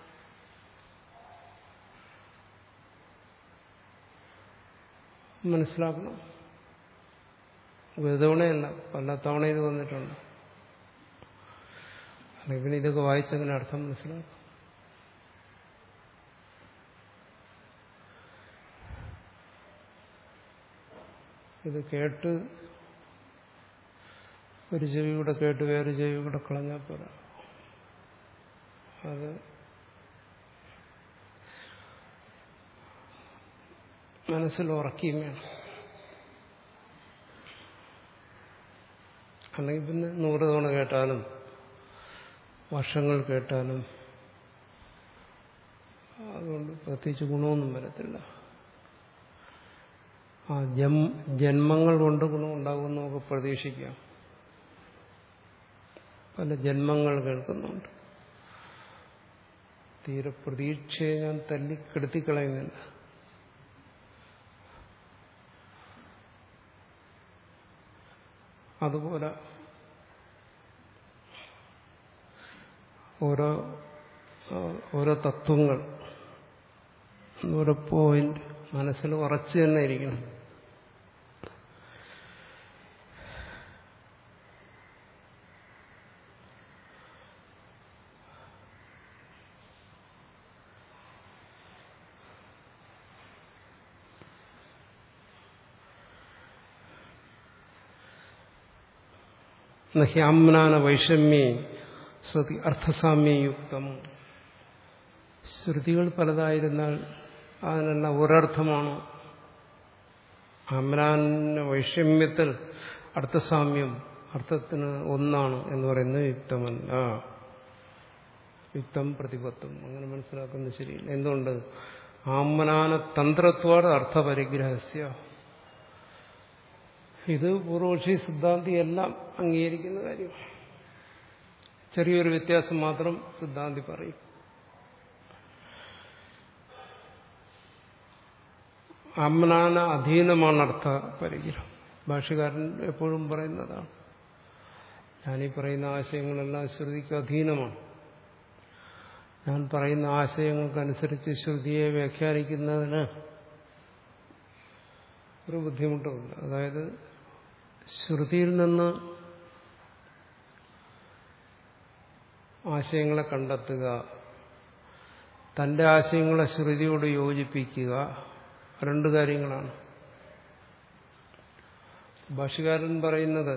മനസ്സിലാക്കണം ഒരു തവണയല്ല പല തവണ ഇത് വന്നിട്ടുണ്ട് അല്ലെങ്കിൽ പിന്നെ ഇതൊക്കെ വായിച്ചങ്ങനെ അർത്ഥം മനസ്സിലാക്കും ഇത് കേട്ട് ഒരു ചെവി കൂടെ കേട്ട് വേറെ ചെവി കൂടെ കളഞ്ഞാൽ പോരാ അത് മനസ്സിൽ ഉറക്കുകയും വേണം അല്ലെങ്കിൽ പിന്നെ നൂറ് തവണ കേട്ടാലും വർഷങ്ങൾ കേട്ടാലും അതുകൊണ്ട് പ്രത്യേകിച്ച് ഗുണമൊന്നും വരത്തില്ല ആ ജം ജന്മങ്ങൾ കൊണ്ട് ഗുണം ഉണ്ടാകുമെന്ന് നമുക്ക് പ്രതീക്ഷിക്കാം പല ജന്മങ്ങൾ കേൾക്കുന്നുണ്ട് തീരെ പ്രതീക്ഷയെ ഞാൻ തല്ലിക്കെടുത്തിക്കളയുന്നില്ല അതുപോലെ ഓരോ ഓരോ തത്വങ്ങൾ ഓരോ പോയിന്റ് മനസ്സിൽ ഉറച്ചു തന്നെ ഇരിക്കണം നഹ്യാമ്നാന വൈഷമ്യേ ശ്രുതി അർത്ഥസാമ്യയുക്തം ശ്രുതികൾ പലതായിരുന്നാൽ അതിനെല്ലാം ഒരർത്ഥമാണ് അമ്രാന വൈഷമ്യത്തിൽ അർത്ഥസാമ്യം അർത്ഥത്തിന് ഒന്നാണ് എന്ന് പറയുന്നത് യുക്തമല്ല യുക്തം പ്രതിപത്തും അങ്ങനെ മനസ്സിലാക്കുന്നത് ശരിയില്ല എന്തുകൊണ്ട് ആമനാന തന്ത്രത്വാട് അർത്ഥപരിഗ്രഹസ്യ ഇത് പൂർവക്ഷി സിദ്ധാന്തി എല്ലാം അംഗീകരിക്കുന്ന കാര്യമാണ് ചെറിയൊരു വ്യത്യാസം മാത്രം സിദ്ധാന്തി പറയും അമ്നാന അധീനമാണ് അർത്ഥ പരിഗ്രഹം ഭാഷകാരൻ എപ്പോഴും പറയുന്നതാണ് ഞാനീ പറയുന്ന ആശയങ്ങളെല്ലാം ശ്രുതിക്ക് അധീനമാണ് ഞാൻ പറയുന്ന ആശയങ്ങൾക്കനുസരിച്ച് ശ്രുതിയെ വ്യാഖ്യാനിക്കുന്നതിന് ഒരു ബുദ്ധിമുട്ടുമില്ല അതായത് ശ്രുതിയിൽ നിന്ന് ആശയങ്ങളെ കണ്ടെത്തുക തന്റെ ആശയങ്ങളെ ശ്രുതിയോട് യോജിപ്പിക്കുക രണ്ട് കാര്യങ്ങളാണ് ഭാഷകാരൻ പറയുന്നത്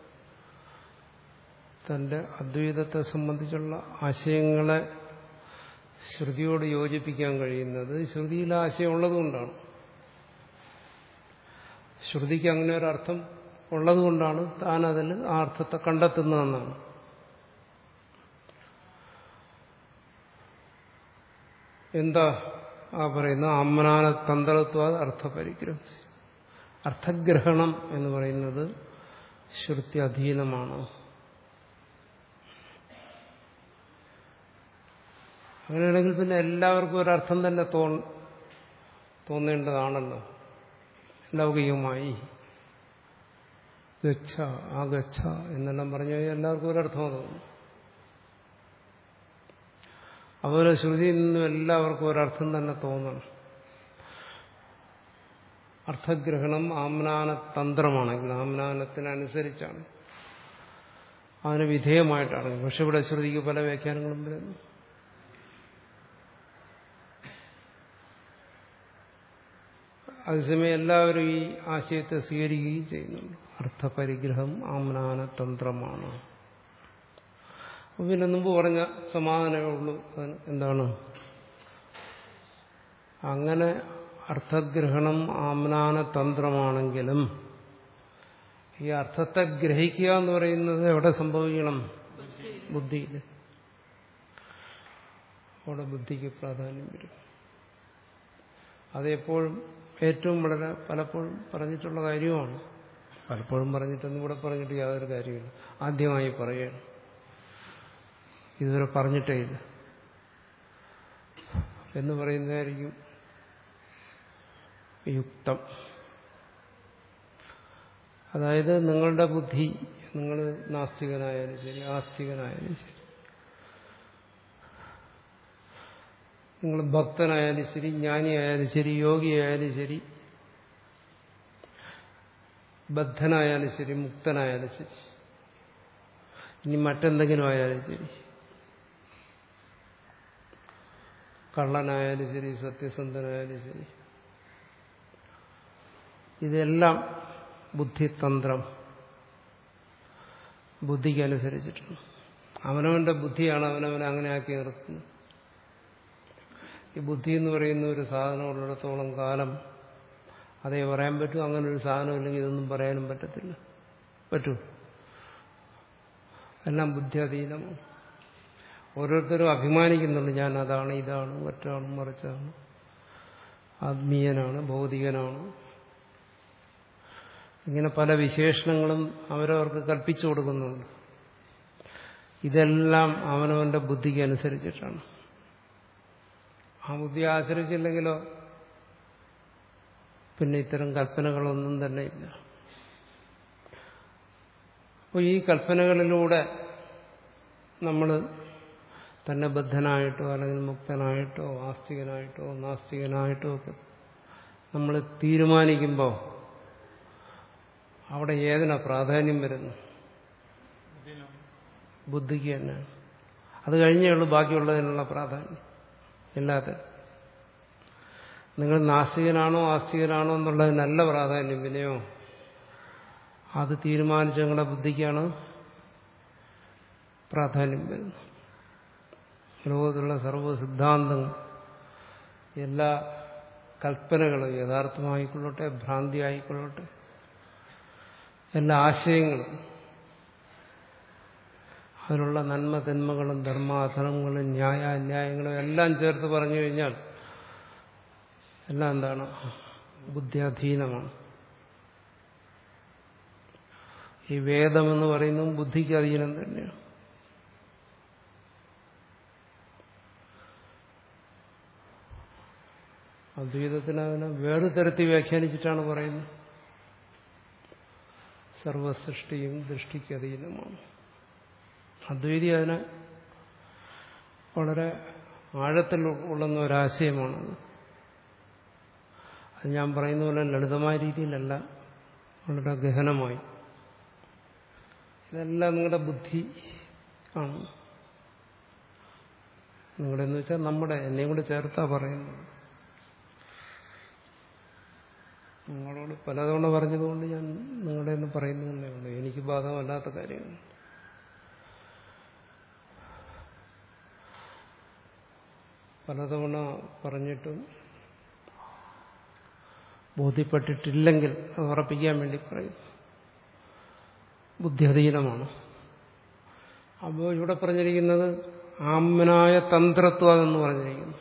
തന്റെ അദ്വൈതത്തെ സംബന്ധിച്ചുള്ള ആശയങ്ങളെ ശ്രുതിയോട് യോജിപ്പിക്കാൻ കഴിയുന്നത് ശ്രുതിയിൽ ആശയം ഉള്ളതുകൊണ്ടാണ് ശ്രുതിക്ക് അങ്ങനെ ഒരു അർത്ഥം ഉള്ളതുകൊണ്ടാണ് താൻ അതിൽ ആ അർത്ഥത്തെ കണ്ടെത്തുന്നതെന്നാണ് എന്താ ആ പറയുന്ന അമ്മനാന തന്ത്രത്വ അർത്ഥപരിഗ്രഹം അർത്ഥഗ്രഹണം എന്ന് പറയുന്നത് ശ്രുതി അധീനമാണ് അങ്ങനെയാണെങ്കിൽ പിന്നെ എല്ലാവർക്കും ഒരർത്ഥം തന്നെ തോ തോന്നേണ്ടതാണല്ലോ ലൗകികമായി ഗച്ഛ ആ ഗച്ഛ എന്നെല്ലാം പറഞ്ഞു കഴിഞ്ഞാൽ എല്ലാവർക്കും ഒരർത്ഥം തോന്നും അതുപോലെ ശ്രുതിയിൽ നിന്നും എല്ലാവർക്കും ഒരർത്ഥം തന്നെ തോന്നണം അർത്ഥഗ്രഹണം ആമ്നാന തന്ത്രമാണെങ്കിൽ ആമ്നാനത്തിനനുസരിച്ചാണ് അതിന് വിധേയമായിട്ടാണ് പക്ഷെ ഇവിടെ ശ്രുതിക്ക് പല വ്യാഖ്യാനങ്ങളും വരുന്നു അതേസമയം എല്ലാവരും ഈ ആശയത്തെ സ്വീകരിക്കുകയും ചെയ്യുന്നുണ്ട് അർത്ഥപരിഗ്രഹം ആമ്നാന തന്ത്രമാണ് പിന്നെ മുമ്പ് പറഞ്ഞ സമാധാനമേ ഉള്ളൂ എന്താണ് അങ്ങനെ അർത്ഥഗ്രഹണം ആമ്നാന തന്ത്രമാണെങ്കിലും ഈ അർത്ഥത്തെ ഗ്രഹിക്കുക എന്ന് പറയുന്നത് എവിടെ സംഭവിക്കണം ബുദ്ധിയിൽ അവിടെ ബുദ്ധിക്ക് പ്രാധാന്യം വരും അതെപ്പോഴും ഏറ്റവും വളരെ പലപ്പോഴും പറഞ്ഞിട്ടുള്ള കാര്യമാണ് പലപ്പോഴും പറഞ്ഞിട്ടൊന്നും ഇവിടെ പറഞ്ഞിട്ട് യാതൊരു കാര്യമില്ല ആദ്യമായി പറയുകയാണ് ഇതുവരെ പറഞ്ഞിട്ടേ ഇല്ല എന്ന് പറയുന്നതായിരിക്കും യുക്തം അതായത് നിങ്ങളുടെ ബുദ്ധി നിങ്ങൾ നാസ്തികനായാലും ശരി ആസ്തികനായാലും ശരി നിങ്ങൾ ഭക്തനായാലും ശരി ജ്ഞാനിയായാലും ശരി യോഗിയായാലും ശരി ബദ്ധനായാലും ശരി മുക്തനായാലും ശരി ഇനി മറ്റെന്തെങ്കിലും ആയാലും ശരി കള്ളനായാലും ശരി സത്യസന്ധനായാലും ശരി ഇതെല്ലാം ബുദ്ധിതന്ത്രം ബുദ്ധിക്ക് അനുസരിച്ചിട്ടുണ്ട് അവനവന്റെ ബുദ്ധിയാണ് അവനവനെ അങ്ങനെ ആക്കി നിർത്തുന്നത് ഈ ബുദ്ധി എന്ന് പറയുന്ന ഒരു സാധനം ഉള്ളിടത്തോളം കാലം അതേ പറയാൻ പറ്റൂ അങ്ങനെ ഒരു സാധനം ഇല്ലെങ്കിൽ ഇതൊന്നും പറയാനും പറ്റത്തില്ല പറ്റൂ എല്ലാം ബുദ്ധി അധീനമാണ് ഓരോരുത്തരും അഭിമാനിക്കുന്നുണ്ട് ഞാൻ അതാണ് ഇതാണ് മറ്റാണ് മറിച്ചാണ് ആത്മീയനാണ് ഭൗതികനാണ് ഇങ്ങനെ പല വിശേഷണങ്ങളും അവരവർക്ക് കൽപ്പിച്ചു കൊടുക്കുന്നുണ്ട് ഇതെല്ലാം അവനവന്റെ ബുദ്ധിക്ക് അനുസരിച്ചിട്ടാണ് ആ ബുദ്ധി ആശ്രയിച്ചില്ലെങ്കിലോ പിന്നെ ഇത്തരം കൽപ്പനകളൊന്നും തന്നെ ഇല്ല അപ്പോൾ ഈ കൽപ്പനകളിലൂടെ നമ്മൾ തന്നെ ബദ്ധനായിട്ടോ അല്ലെങ്കിൽ മുക്തനായിട്ടോ ആസ്തികനായിട്ടോ നാസ്തികനായിട്ടോ ഒക്കെ നമ്മൾ തീരുമാനിക്കുമ്പോൾ അവിടെ ഏതിനാ പ്രാധാന്യം വരുന്നു ബുദ്ധിക്ക് തന്നെ അത് കഴിഞ്ഞേ ഉള്ളൂ ബാക്കിയുള്ളതിനുള്ള പ്രാധാന്യം ഇല്ലാത്ത നിങ്ങൾ നാസ്തികനാണോ ആസ്തികനാണോ എന്നുള്ളതിനല്ല പ്രാധാന്യം പിന്നെയോ അത് തീരുമാനിച്ച നിങ്ങളുടെ ബുദ്ധിക്കാണ് പ്രാധാന്യം വരുന്നത് ലോകത്തുള്ള സർവ്വ സിദ്ധാന്തങ്ങൾ എല്ലാ കൽപ്പനകളും യഥാർത്ഥമായിക്കൊള്ളട്ടെ ഭ്രാന്തി ആയിക്കൊള്ളട്ടെ എല്ലാ ആശയങ്ങളും അതിലുള്ള നന്മ തിന്മകളും ധർമാധർമ്മങ്ങളും ന്യായ അന്യായങ്ങളും എല്ലാം ചേർത്ത് പറഞ്ഞു കഴിഞ്ഞാൽ എല്ലാം എന്താണ് ബുദ്ധിയധീനമാണ് ഈ വേദമെന്ന് പറയുന്നതും ബുദ്ധിക്ക് അധീനം തന്നെയാണ് അദ്വൈതത്തിന് അതിനെ വേറെ തരത്തിൽ വ്യാഖ്യാനിച്ചിട്ടാണ് പറയുന്നത് സർവസൃഷ്ടിയും ദൃഷ്ടിക്ക് അധീനമാണ് അദ്വൈതി അതിനെ വളരെ ആഴത്തിൽ ഉള്ളുന്ന ഒരാശയമാണത് അത് ഞാൻ പറയുന്ന പോലെ ലളിതമായ രീതിയിലല്ല വളരെ ഗഹനമായി ഇതെല്ലാം നിങ്ങളുടെ ബുദ്ധി ആണ് നിങ്ങളുടെ എന്ന് വെച്ചാൽ നമ്മുടെ എന്നെയും കൂടെ ചേർത്താ പറയുന്നത് നിങ്ങളോട് പലതവണ പറഞ്ഞതുകൊണ്ട് ഞാൻ നിങ്ങളുടെ ഒന്ന് പറയുന്നതല്ലേ ഉള്ളൂ എനിക്ക് ബാധകമല്ലാത്ത കാര്യങ്ങൾ പലതവണ പറഞ്ഞിട്ടും ബോധ്യപ്പെട്ടിട്ടില്ലെങ്കിൽ അത് ഉറപ്പിക്കാൻ വേണ്ടി പറയും ബുദ്ധിയധീനമാണ് അപ്പോൾ ഇവിടെ പറഞ്ഞിരിക്കുന്നത് ആമ്നായ തന്ത്രത്വം എന്ന് പറഞ്ഞിരിക്കുന്നു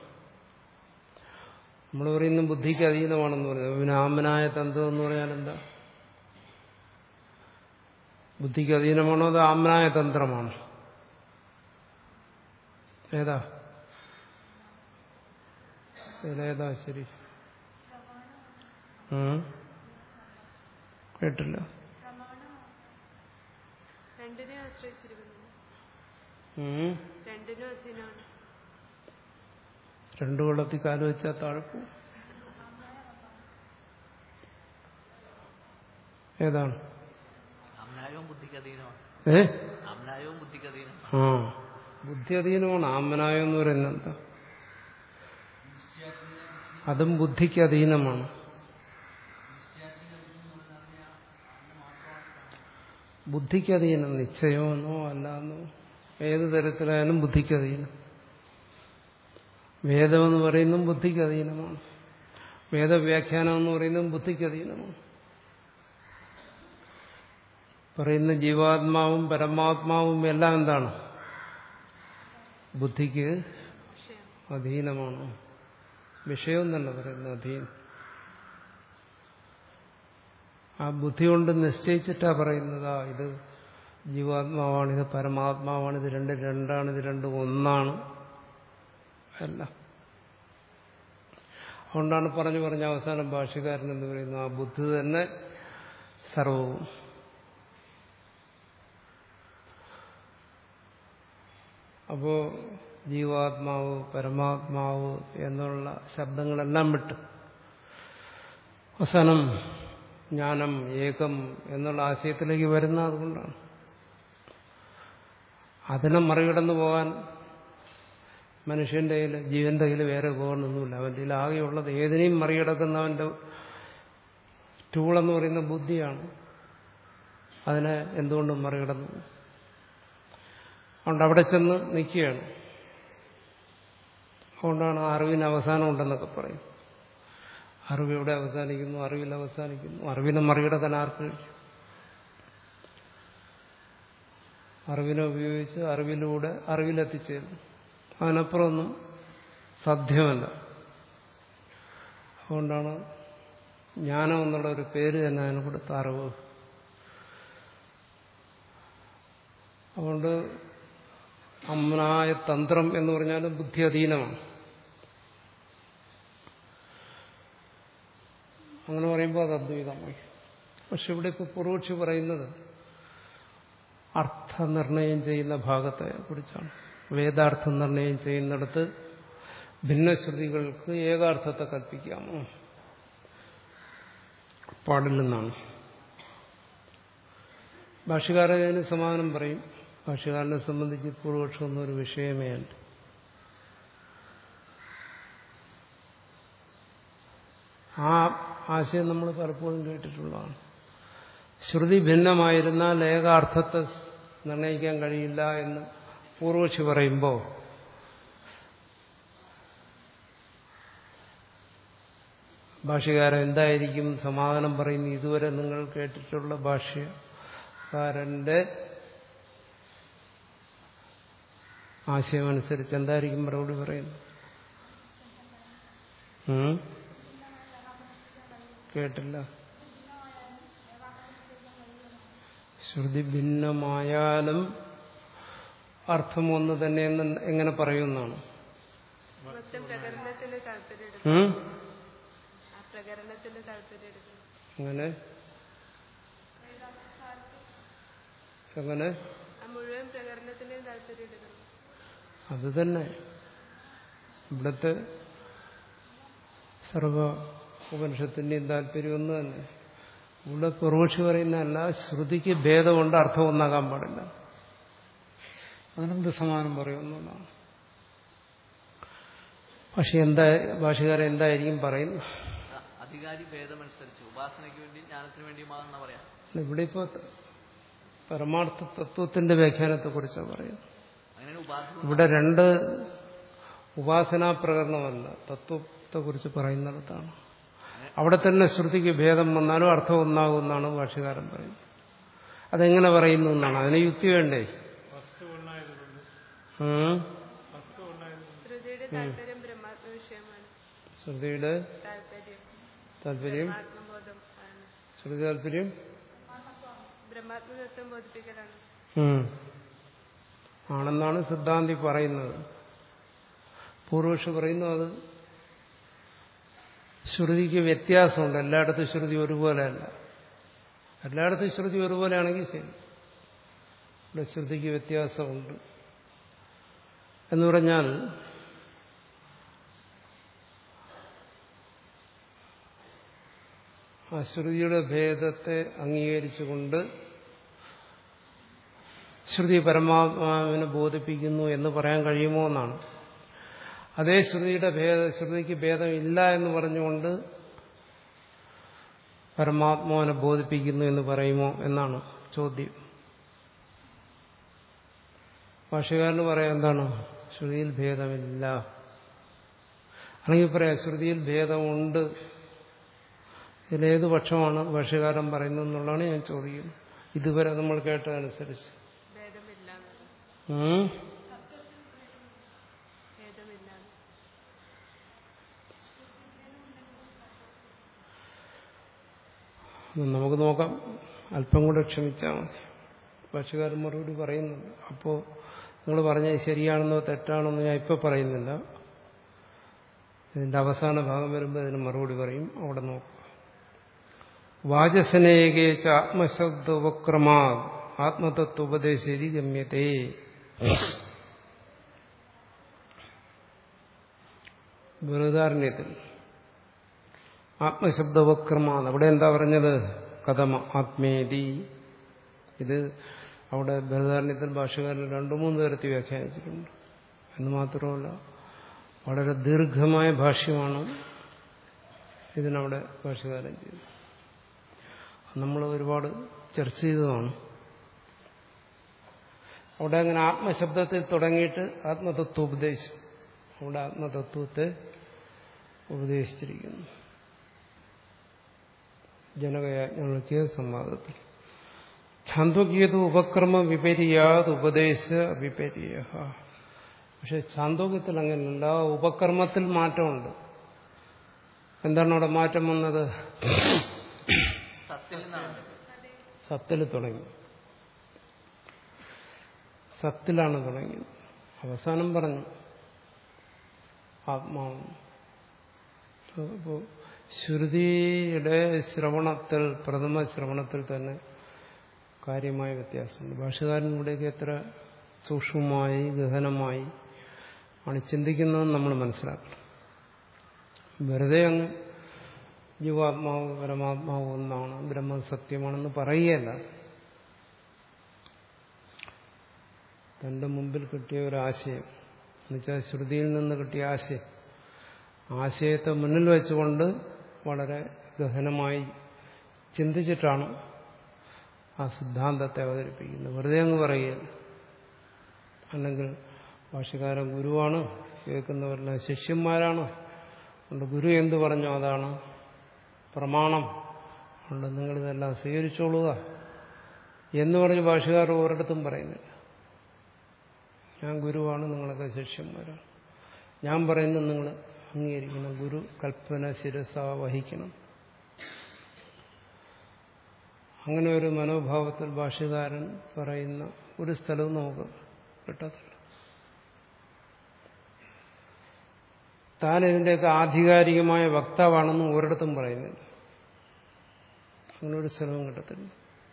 നമ്മൾ പറയുന്ന ബുദ്ധിക്ക് അധീനമാണെന്ന് പറയുന്നത് പിന്നെ ആമനായ തന്ത്രം എന്ന് പറഞ്ഞാൽ എന്താ ബുദ്ധിക്ക് അധീനമാണോ അത് ആമനായ തന്ത്രമാണോ ഏതാ ഇതിലേതാ ശരി ഉം? കേട്ടില്ല രണ്ടിനെ ആശ്രയിച്ചിരിക്കുന്നു ഉം? രണ്ടിനും അധീനമാണ് രണ്ടു വെള്ളത്തിൽ കാല് വെച്ചാൽ താഴ്പ്പു ഏതാണ് അമ്നായവും ബുദ്ധിക്ക് അധീനമാണ് ഏ അമ്നായവും ബുദ്ധിക്ക് അധീനമാണ് ആ ബുദ്ധി അധീനമാണ് ആമനായം എന്ന് പറയുന്നത് എന്താ അതും ബുദ്ധിക്ക് അധീനമാണ് ബുദ്ധിക്ക് അധീനം നിശ്ചയമെന്നോ അല്ലാന്നോ ഏത് തരത്തിലായാലും ബുദ്ധിക്ക് അധീനം വേദമെന്ന് പറയുന്നതും ബുദ്ധിക്ക് അധീനമാണ് വേദവ്യാഖ്യാനം എന്ന് പറയുന്നതും ബുദ്ധിക്ക് അധീനമാണ് പറയുന്ന ജീവാത്മാവും പരമാത്മാവും എല്ലാം എന്താണ് ബുദ്ധിക്ക് വിഷയം അധീനമാണ് വിഷയം തന്നെ പറയുന്നത് അധീനം ആ ബുദ്ധി കൊണ്ട് നിശ്ചയിച്ചിട്ടാ പറയുന്നതാ ഇത് ജീവാത്മാവാണ് ഇത് പരമാത്മാവാണ് ഇത് രണ്ട് രണ്ടാണ് ഇത് രണ്ടും ഒന്നാണ് അല്ല അതുകൊണ്ടാണ് പറഞ്ഞു പറഞ്ഞ അവസാനം ഭാഷ്യക്കാരൻ എന്ന് പറയുന്നത് ആ ബുദ്ധി തന്നെ സർവവും അപ്പോ ജീവാത്മാവ് പരമാത്മാവ് എന്നുള്ള ശബ്ദങ്ങളെല്ലാം വിട്ട് അവസാനം ജ്ഞാനം ഏകം എന്നുള്ള ആശയത്തിലേക്ക് വരുന്ന അതുകൊണ്ടാണ് അതിനെ മറികടന്നു പോകാൻ മനുഷ്യന്റെ കയ്യിൽ ജീവന്റെ കയ്യിൽ വേറെ പോകണമെന്നില്ല അവന്റെ കയ്യിൽ ആകെയുള്ളത് ഏതിനെയും മറികടക്കുന്നവന്റെ ടൂളെന്ന് പറയുന്ന ബുദ്ധിയാണ് അതിനെ എന്തുകൊണ്ടും മറികടന്നു അതുകൊണ്ട് അവിടെ ചെന്ന് നിൽക്കുകയാണ് അതുകൊണ്ടാണ് അറിവിന് അവസാനം ഉണ്ടെന്നൊക്കെ പറയും അറിവ് എവിടെ അവസാനിക്കുന്നു അറിവിൽ അവസാനിക്കുന്നു അറിവിനെ മറികടക്കാൻ ആർക്ക് കഴിയും അറിവിനെ ഉപയോഗിച്ച് അറിവിലൂടെ അറിവിലെത്തിച്ചേരുന്നു അതിനപ്പുറമൊന്നും സാധ്യമല്ല അതുകൊണ്ടാണ് ജ്ഞാനം എന്നുള്ള ഒരു പേര് തന്നെ അതിന് കൊടുത്ത അറിവ് അതുകൊണ്ട് അമ്നായ തന്ത്രം എന്ന് പറഞ്ഞാൽ ബുദ്ധി അധീനമാണ് അങ്ങനെ പറയുമ്പോൾ അത് അദ്വൈതമായി പക്ഷെ ഇവിടെ ഇപ്പോൾ പൂർവക്ഷി പറയുന്നത് അർത്ഥനിർണയം ചെയ്യുന്ന ഭാഗത്തെ കുറിച്ചാണ് വേദാർത്ഥ നിർണയം ചെയ്യുന്നിടത്ത് ഭിന്നശ്രുതികൾക്ക് ഏകാർത്ഥത്തെ കൽപ്പിക്കാമോ പാടില്ലെന്നാണ് ഭാഷകാരൻ അതിന് സമാധാനം പറയും ഭാഷകാരനെ സംബന്ധിച്ച് പൂർവപക്ഷം എന്നൊരു വിഷയമേ അല്ല ആ ആശയം നമ്മൾ പലപ്പോഴും കേട്ടിട്ടുള്ളതാണ് ശ്രുതി ഭിന്നമായിരുന്നാൽ ഏകാർത്ഥത്തെ നിർണയിക്കാൻ കഴിയില്ല എന്ന് പൂർവക്ഷി പറയുമ്പോൾ ഭാഷ്യകാരൻ എന്തായിരിക്കും സമാധാനം പറയുന്നത് ഇതുവരെ നിങ്ങൾ കേട്ടിട്ടുള്ള ഭാഷ്യകാരന്റെ ആശയമനുസരിച്ച് എന്തായിരിക്കും മറുപടി പറയുന്നത് ഉം? കേട്ടില്ല ശ്രുതി ഭിന്നമായാലും അർത്ഥം ഒന്ന് തന്നെയെന്ന് എങ്ങനെ പറയുമെന്നാണ് മൊത്തം പ്രകരണത്തിന്റെ താല്പര്യം എടുക്കും ഉം? ആ പ്രകരണത്തിന്റെ താല്പര്യം എടുക്കും അങ്ങനെ എങ്ങനെ ആ മുഴുവൻ പ്രകരണത്തിന്റെയും താല്പര്യം എടുക്കണം അത് തന്നെ ഇവിടുത്തെ സർവ ഉപനിഷത്തിന്റെയും താല്പര്യം ഒന്ന് തന്നെ ഇവിടെ പൂർവക്ഷി പറയുന്നതല്ല ശ്രുതിക്ക് ഭേദമുണ്ട് അർത്ഥം ഒന്നാകാൻ പാടില്ല അതിനെന്ത് സമാനം പറയുമെന്നുള്ളതാണ് പക്ഷെ എന്താ ഭാഷകാരൻ എന്തായിരിക്കും പറയുന്നത് അ- അധികാരി ഭേദമനുസരിച്ച് ഉപാസനയ്ക്ക് വേണ്ടി ജ്ഞാനത്തിന് വേണ്ടിയുമാണെന്ന് പറയാം ഇവിടെ ഇപ്പോൾ പരമാർത്ഥ തത്വത്തിന്റെ വ്യാഖ്യാനത്തെ കുറിച്ചാണ് പറയുന്നത് അങ്ങനെ ഉപാസന ഇവിടെ രണ്ട് ഉപാസനാ പ്രകരണമല്ല തത്വത്തെ കുറിച്ച് പറയുന്നിടത്താണ് അവിടെ തന്നെ ശ്രുതിക്ക് ഭേദം വന്നാലും അർത്ഥം ഒന്നാകും എന്നാണ് ഭാഷകാരൻ പറയുന്നത് അതെങ്ങനെ പറയുന്നു എന്നാണ് അതിന് യുക്തി വേണ്ടേ ഉം? ശ്രുതിയുടെ താല്പര്യം ബ്രഹ്മാത്മ വിഷയമാണ് ശ്രുതിയുടെ താല്പര്യം താല്പര്യം ആത്മബോധം ആണ് ശ്രുതി താല്പര്യം ബ്രഹ്മാത്മതത്വം ബോധിപ്പിക്കലാണ് ഉം. ആണെന്നാണ് സിദ്ധാന്തി പറയുന്നത് പൂർവക്ഷി പറയുന്നു അത് ശ്രുതിക്ക് വ്യത്യാസമുണ്ട് എല്ലായിടത്തും ശ്രുതി ഒരുപോലെയല്ല എല്ലായിടത്തും ശ്രുതി ഒരുപോലെയാണെങ്കിൽ ശരി ഇവിടെ ശ്രുതിക്ക് വ്യത്യാസമുണ്ട് എന്ന് പറഞ്ഞാൽ ആ ശ്രുതിയുടെ ഭേദത്തെ അംഗീകരിച്ചുകൊണ്ട് ശ്രുതി പരമാത്മാവിനെ ബോധിപ്പിക്കുന്നു എന്ന് പറയാൻ കഴിയുമോ എന്നാണ് അതേ ശ്രുതിയുടെ ഭേദ ശ്രുതിക്ക് ഭേദം ഇല്ല എന്ന് പറഞ്ഞുകൊണ്ട് പരമാത്മാവിനെ ബോധിപ്പിക്കുന്നു എന്ന് പറയുമോ എന്നാണ് ചോദ്യം ഭാഷകാരന് പറയാം എന്താണ് ശ്രുതിയിൽ ഭേദമില്ല അല്ലെങ്കിൽ പറയാം ശ്രുതിയിൽ ഭേദമുണ്ട് ഇതിലേത് പക്ഷമാണ് ഭാഷകാരൻ പറയുന്നത് എന്നുള്ളതാണ് ഞാൻ ചോദിക്കുന്നത് ഇതുവരെ നമ്മൾ കേട്ടതനുസരിച്ച് ഭേദമില്ല ഉം? ഭേദമില്ല നമുക്ക് നോക്കാം അല്പം കൂടെ ക്ഷമിച്ചാൽ മതി ഭാഷകാരൻ മറുപടി പറയുന്നുണ്ട് അപ്പോൾ നിങ്ങൾ പറഞ്ഞത് ശരിയാണെന്നോ തെറ്റാണെന്നോ ഞാൻ ഇപ്പോൾ പറയുന്നില്ല ഇതിന്റെ അവസാന ഭാഗം വരുമ്പോൾ ഇതിന് മറുപടി പറയും അവിടെ നോക്കുക വാചസനേകേച്ച ആത്മശബ്ദ ഉപക്രമാ ആത്മതത്വോപദേശരി ഗമ്യതേ ബൃഹദാരണ്യത്തിൽ ആത്മശബ്ദവക്രമാണ് അവിടെ എന്താ പറഞ്ഞത് കഥമ ആത്മേതി ഇത് അവിടെ ബൃഹദാരണ്യത്തിൽ ഭാഷകാരൻ രണ്ടു മൂന്ന് തരത്തിൽ വ്യാഖ്യാനിച്ചിട്ടുണ്ട് എന്ന് മാത്രമല്ല വളരെ ദീർഘമായ ഭാഷ്യമാണ് ഇതിനവിടെ ഭാഷകാരൻ ചെയ്തത് നമ്മൾ ഒരുപാട് ചർച്ച ചെയ്തതാണ് അവിടെ അങ്ങനെ ആത്മശബ്ദത്തിൽ തുടങ്ങിയിട്ട് ആത്മതത്വോപദേശം അവിടെ ആത്മതത്വത്തെ ഉപദേശിച്ചിരിക്കുന്നു ജനകയാജ്ഞ സംവാദത്തിൽ ഛാന്തോക്യത് ഉപക്രമ വിപര്യാത് ഉപദേശ വിപര്യ പക്ഷെ ഛാന്തോക്യത്തിൽ അങ്ങനെയല്ല ഉപക്രമത്തിൽ മാറ്റമുണ്ട് എന്താണ് അവിടെ മാറ്റം വന്നത് സത്തിൽ നിന്നാണ് സത്തിൽ തുടങ്ങി സത്തിലാണ് തുടങ്ങിയത് അവസാനം പറഞ്ഞു ആത്മാവ് അപ്പോൾ ശ്രുതിയുടെ ശ്രവണത്തിൽ പ്രഥമ ശ്രവണത്തിൽ തന്നെ കാര്യമായ വ്യത്യാസമുണ്ട് ഭാഷകാരൻ ഇവിടേക്ക് എത്ര സൂക്ഷ്മമായി ഗഹനമായി ആണ് ചിന്തിക്കുന്നതെന്ന് നമ്മൾ മനസ്സിലാക്കണം വെറുതെ അങ്ങ് ജീവാത്മാവ് പരമാത്മാവ് ഒന്നാണ് ബ്രഹ്മം സത്യമാണെന്ന് പറയുകയല്ല തന്റെ മുമ്പിൽ കിട്ടിയ ഒരു ആശയം എന്നുവെച്ചാൽ ശ്രുതിയിൽ നിന്ന് കിട്ടിയ ആശയം ആശയത്തെ മുന്നിൽ വെച്ചുകൊണ്ട് വളരെ ഗഹനമായി ചിന്തിച്ചിട്ടാണ് ആ സിദ്ധാന്തത്തെ അവതരിപ്പിക്കുന്നത് വെറുതെ അങ്ങ് പറയുകയല്ല അല്ലെങ്കിൽ ഭാഷകാരൻ ഗുരുവാണ് കേൾക്കുന്നവരെല്ലാം ശിഷ്യന്മാരാണ് അതുകൊണ്ട് ഗുരു എന്ത് പറഞ്ഞോ അതാണ് പ്രമാണം അതുകൊണ്ട് നിങ്ങളിതെല്ലാം സ്വീകരിച്ചോളുക എന്ന് പറഞ്ഞ് ഭാഷകാർ ഒരിടത്തും പറയുന്നില്ല ഞാൻ ഗുരുവാണ് നിങ്ങളൊക്കെ ശിഷ്യന്മാരാണ് ഞാൻ പറയുന്നത് നിങ്ങൾ അംഗീകരിക്കണം ഗുരു കൽപ്പന ശിരസ വഹിക്കണം അങ്ങനെ ഒരു മനോഭാവത്തിൽ ഭാഷകാരൻ പറയുന്ന ഒരു സ്ഥലവും നമുക്ക് കിട്ടത്തില്ല താൻ ഇതിൻ്റെയൊക്കെ ആധികാരികമായ വക്താവാണെന്നും ഒരിടത്തും പറയുന്നില്ല അങ്ങനെ ഒരു സ്ഥലവും കിട്ടത്തില്ല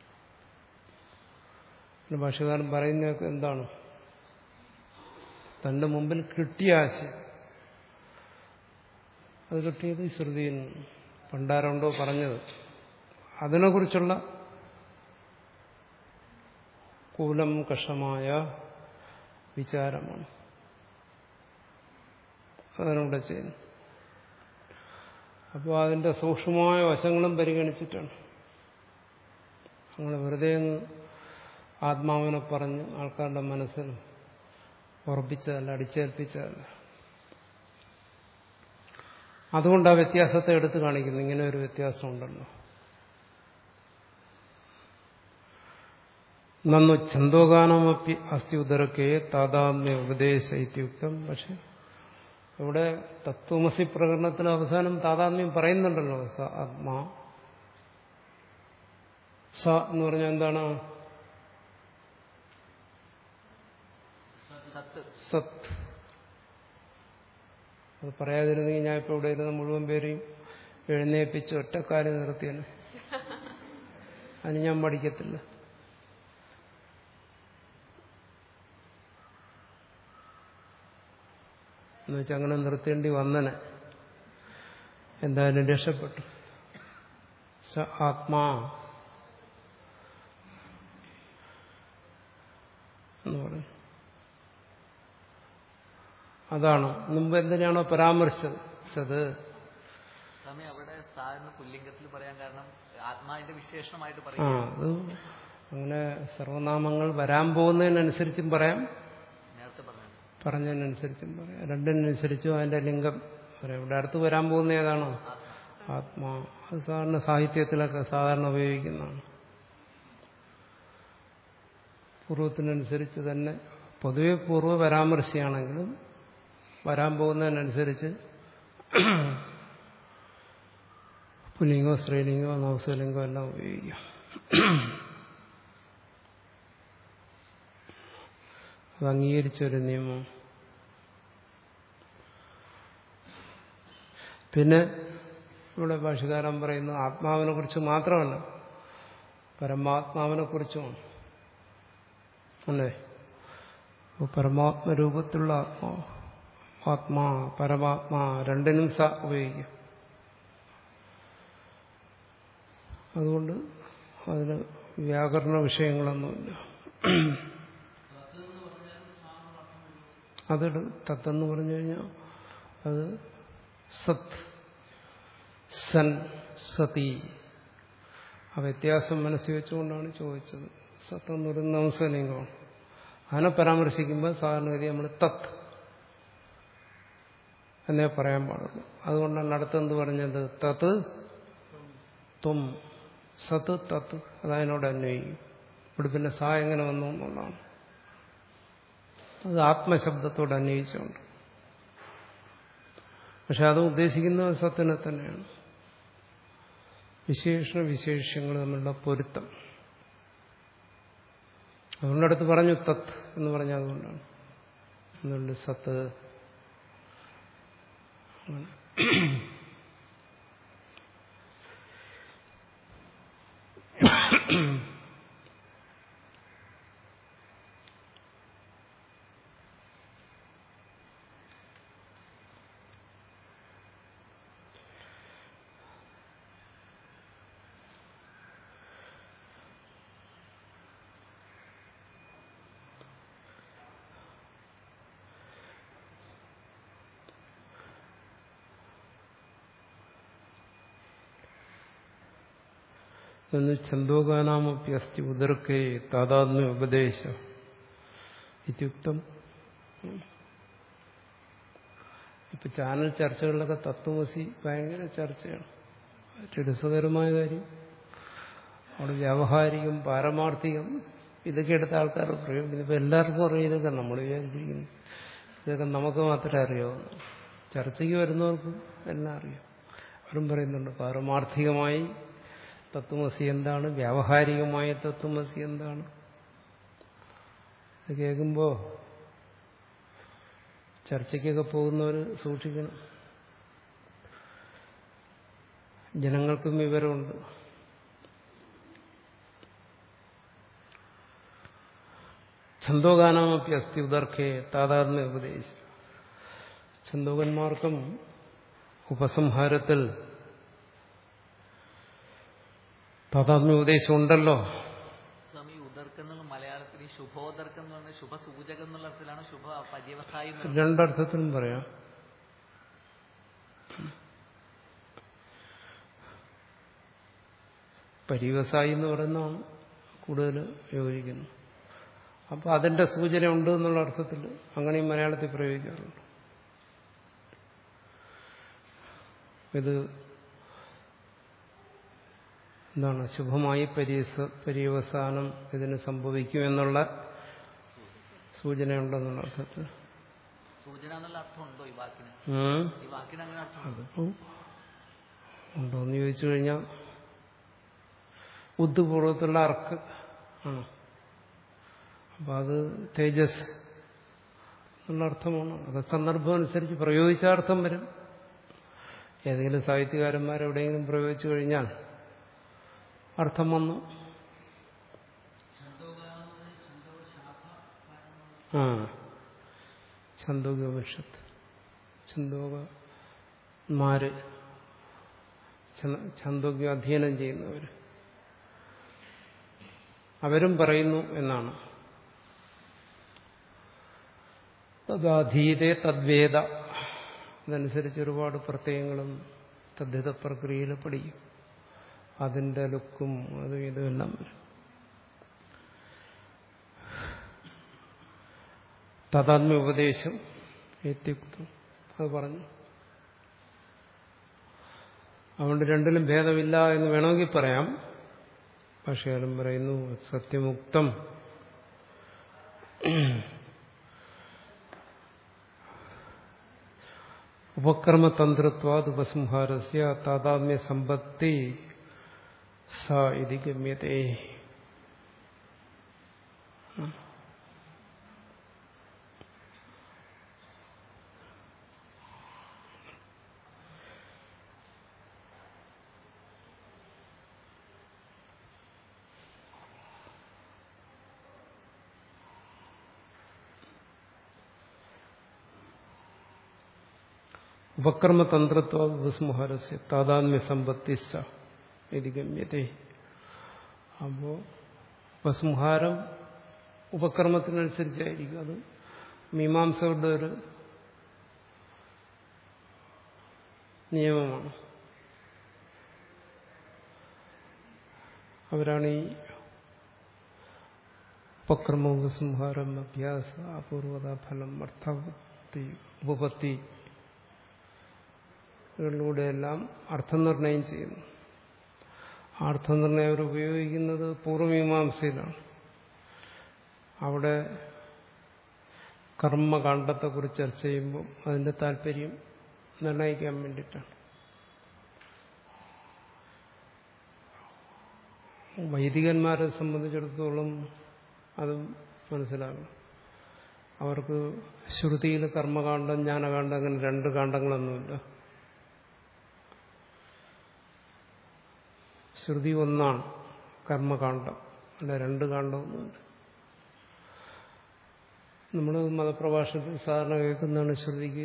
പിന്നെ ഭാഷകാരൻ പറയുന്നതൊക്കെ എന്താണ് തന്റെ മുമ്പിൽ കിട്ടിയ ആശയം അത് കിട്ടിയത് ശ്രുതിയിൽ നിന്ന് പണ്ടാരുണ്ടോ പറഞ്ഞത് അതിനെക്കുറിച്ചുള്ള കൂലം കഷമായ വിചാരമാണ് അതിനൂടെ ചെയ്യുന്നു അപ്പോൾ അതിന്റെ സൂക്ഷ്മമായ വശങ്ങളും പരിഗണിച്ചിട്ടാണ് അങ്ങനെ വെറുതെ അങ്ങ് ആത്മാവിനെ പറഞ്ഞ് ആൾക്കാരുടെ മനസ്സിൽ ഉറപ്പിച്ചതല്ല അടിച്ചേൽപ്പിച്ചതല്ല അതുകൊണ്ട് ആ വ്യത്യാസത്തെ എടുത്തു കാണിക്കുന്നു ഇങ്ങനെ ഒരു വ്യത്യാസം ഉണ്ടല്ലോ നന്നു ഛന്തോഗാനമപ്പി അസ്ഥി ഉദരക്കെ താതാത്മ്യ ഉപദേശ ഇത്യുക്തം പക്ഷെ ഇവിടെ തത്വമസി പ്രകടനത്തിന് അവസാനം താതാത്മ്യം പറയുന്നുണ്ടല്ലോ സ ആത്മാ സ എന്ന് പറഞ്ഞാൽ എന്താണ് സത്ത് സത് അത് പറയാതിരുന്നെങ്കിൽ ഞാൻ ഇപ്പോൾ ഇവിടെ ഇരുന്ന മുഴുവൻ പേരെയും എഴുന്നേപ്പിച്ച് ഒറ്റക്കാലം നിർത്തിയാണ് അതിന് ഞാൻ പഠിക്കത്തില്ല എന്നുവെച്ചാൽ അങ്ങനെ നിർത്തേണ്ടി വന്നനെ എന്തായാലും രക്ഷപ്പെട്ടു സ ആത്മാ എന്ന് പറയും അതാണ് മുമ്പ് എന്തിനാണോ പരാമർശിച്ചത് സമയം അവിടെ സാധാരണ പുല്ലിംഗത്തിൽ പറയാൻ കാരണം ആത്മാവിന്റെ വിശേഷണമായിട്ട് ആ പറയും അത് അങ്ങനെ സർവനാമങ്ങൾ വരാൻ പോകുന്നതിനനുസരിച്ചും പറയാം നേരത്തെ പറഞ്ഞു പറഞ്ഞതിനനുസരിച്ചും പറയാം രണ്ടിനനുസരിച്ചും അതിന്റെ ലിംഗം പറയാം ഇവിടെ അടുത്ത് വരാൻ പോകുന്ന ഏതാണോ ആത്മാ അത് സാധാരണ സാഹിത്യത്തിലൊക്കെ സാധാരണ ഉപയോഗിക്കുന്നതാണ് പൂർവ്വത്തിനനുസരിച്ച് തന്നെ പൊതുവെ പൂർവ്വ പരാമർശിയാണെങ്കിലും വരാൻ പോകുന്നതിനനുസരിച്ച് പുല്ലിംഗോ സ്ത്രീലിംഗോ നവസ്വലിംഗോ എല്ലാം ഉപയോഗിക്കാം അത് അംഗീകരിച്ചൊരു നിയമം പിന്നെ ഇവിടെ ഭാഷകാരൻ പറയുന്നു ആത്മാവിനെ കുറിച്ച് മാത്രമല്ല പരമാത്മാവിനെ കുറിച്ചുമാണ് അല്ലേ അപ്പോൾ പരമാത്മരൂപത്തിലുള്ള ആത്മാവ് ആത്മാ പരമാത്മാ രണ്ടിനും സ ഉപയോഗിക്കും അതുകൊണ്ട് അതിന് വ്യാകരണ വിഷയങ്ങളൊന്നുമില്ല അത് തത്തെന്ന് പറഞ്ഞു കഴിഞ്ഞാൽ അത് സത് സൻ സതി ആ വ്യത്യാസം മനസ്സിൽ വെച്ചുകൊണ്ടാണ് ചോദിച്ചത് സത്ത് എന്ന് പറയുന്ന നംസലിംഗമാണ് അതിനെ പരാമർശിക്കുമ്പോൾ സാധാരണഗതി നമ്മൾ തത്ത് എന്നേ പറയാൻ പാടുള്ളൂ അതുകൊണ്ടാണ് അടുത്തെന്ത് പറഞ്ഞത് തത്ത് ത്വം സത്ത് തത്ത് അതതിനോട് അന്വയിക്കും ഇവിടെ പിന്നെ സാ എങ്ങനെ വന്നു എന്നുള്ളതാണ് അത് ആത്മശബ്ദത്തോട് അന്വയിച്ചുകൊണ്ട് പക്ഷെ അത് ഉദ്ദേശിക്കുന്നത് സത്തിനെ തന്നെയാണ് വിശേഷണ വിശേഷ്യങ്ങൾ തമ്മിലുള്ള പൊരുത്തം അതുകൊണ്ടടുത്ത് പറഞ്ഞു തത്ത് എന്ന് പറഞ്ഞ അതുകൊണ്ടാണ് അതുകൊണ്ട് സത്ത് അങ്ങനെ എന്ന് ഛന്തോഗാനാമപ്യസ്തി ഉദർക്കേ താതാത്മ്യ ഉപദേശ ഇത്യുക്തം ഇപ്പൊ ചാനൽ ചർച്ചകളിലൊക്കെ തത്വമസി ഭയങ്കര ചർച്ചയാണ് രസകരമായ കാര്യം അവിടെ വ്യാവഹാരികം പാരമാർത്ഥികം ഇതൊക്കെ എടുത്ത ആൾക്കാർ പ്രയോഗിക്കുന്നു ഇപ്പൊ എല്ലാവർക്കും അറിയാം ഇതൊക്കെ നമ്മൾ വിചാരിച്ചിരിക്കുന്നു ഇതൊക്കെ നമുക്ക് മാത്രമേ അറിയാവൂ ചർച്ചയ്ക്ക് വരുന്നവർക്കും എല്ലാം അറിയാം അവരും പറയുന്നുണ്ട് പാരമാർത്ഥികമായി തത്വമസി എന്താണ് വ്യാവഹാരികമായ തത്വമസി എന്താണ് ഇത് കേൾക്കുമ്പോൾ ചർച്ചയ്ക്കൊക്കെ പോകുന്നവർ സൂക്ഷിക്കണം ജനങ്ങൾക്കും വിവരമുണ്ട് ഛന്തോഗാനാമപ്പി അസ്ഥി ഉദർക്കേ താതാത്മ്യ ഉപദേശം ഛന്തോകന്മാർക്കും ഉപസംഹാരത്തിൽ താതാത്മ്യ ഉപദേശം ഉണ്ടല്ലോ സ്വാമി ഉദർക്കം എന്നുള്ള മലയാളത്തിൽ ഈ ശുഭോദർക്കം എന്ന് പറഞ്ഞാൽ ശുഭസൂചകം എന്നുള്ള അർത്ഥത്തിലാണ് ശുഭ പര്യവസായി എന്ന് രണ്ടർത്ഥത്തിലും പറയാം പര്യവസായി എന്ന് പറയുന്നതാണ് കൂടുതൽ യോജിക്കുന്നു അപ്പോൾ അതിന്റെ സൂചന ഉണ്ട് എന്നുള്ള അർത്ഥത്തിൽ അങ്ങനെയും മലയാളത്തിൽ പ്രയോഗിക്കാറുണ്ട് ഇത് എന്താണ് ശുഭമായി പര്യവസ പര്യവസാനം ഇതിന് സംഭവിക്കും എന്നുള്ള സൂചനയുണ്ടെന്നുള്ള അർത്ഥത്തിൽ സൂചന എന്നുള്ള അർത്ഥം ഉണ്ടോ ഈ വാക്കിന് ഉം. ഈ വാക്കിന് അങ്ങനെ അർത്ഥം അതിപ്പോ ഉണ്ടോന്ന് ചോദിച്ചു കഴിഞ്ഞാൽ ബുദ്ധിപൂർവ്വത്തിലുള്ള അർക്ക് ആണ് അപ്പൊ അത് തേജസ് എന്നുള്ള അർത്ഥമാണ് അത് സന്ദർഭം അനുസരിച്ച് പ്രയോഗിച്ച അർത്ഥം വരും ഏതെങ്കിലും സാഹിത്യകാരന്മാർ എവിടെയെങ്കിലും പ്രയോഗിച്ചു കഴിഞ്ഞാൽ അർത്ഥം വന്നു ആ ഛന്തോഗോപനിഷത്ത് ഛന്തോകന്മാര് ഛന്തോഗ്യം അധ്യയനം ചെയ്യുന്നവർ അവരും പറയുന്നു എന്നാണ് തദാധീതേ തദ്വേദ അതനുസരിച്ച് ഒരുപാട് പ്രത്യയങ്ങളും തദ്ധിത പ്രക്രിയയിൽ പഠിക്കും അതിന്റെ ലുക്കും അതും ഇതും എല്ലാം വരും തഥാത്മ്യ ഉപദേശം എത്തിക്തും അത് പറഞ്ഞു അതുകൊണ്ട് രണ്ടിലും ഭേദമില്ല എന്ന് വേണമെങ്കിൽ പറയാം ഭാഷകാരൻ പറയുന്നു സത്യമുക്തം ഉപക്രമതന്ത്രത്വാത് ഉപസംഹാരസ്യ താതാത്മ്യ സമ്പത്തി സ ഇതി ഗമ്യത്തെ ഉപക്രമതന്ത്രത്വ വിസ്മുഹരസ്യ താതാത്മ്യ സമ്പത്തി ഇത് ഗമ്യത്തെ അപ്പോൾ ഉപസംഹാരം ഉപക്രമത്തിനനുസരിച്ചായിരിക്കും അത് മീമാംസകളുടെ ഒരു നിയമമാണ് അവരാണ് ഈ ഉപക്രമ ഉപസംഹാരം അഭ്യാസ അപൂർവത ഫലം അർത്ഥപത്തി ഉപപത്തി ിലൂടെയെല്ലാം അർത്ഥനിർണയം ചെയ്യുന്നു ആ അർത്ഥനിർണയം അവർ ഉപയോഗിക്കുന്നത് പൂർവമീമാംസയിലാണ് അവിടെ കർമ്മകാണ്ഡത്തെക്കുറിച്ച് ചർച്ച ചെയ്യുമ്പോൾ അതിന്റെ താല്പര്യം നിർണയിക്കാൻ വേണ്ടിയിട്ടാണ് വൈദികന്മാരെ സംബന്ധിച്ചിടത്തോളം അത് മനസ്സിലാകണം അവർക്ക് ശ്രുതിയിൽ കർമ്മകാന്ഡം ജ്ഞാനകാന്ഡം അങ്ങനെ രണ്ട് കാണ്ഡങ്ങളൊന്നുമില്ല ശ്രുതി ഒന്നാണ് കർമ്മകാന്ഡം അല്ല രണ്ട് കാണ്ഡമൊന്നുമില്ല നമ്മൾ മതപ്രഭാഷണത്തിൽ സാധാരണ കേൾക്കുന്നതാണ് ശ്രുതിക്ക്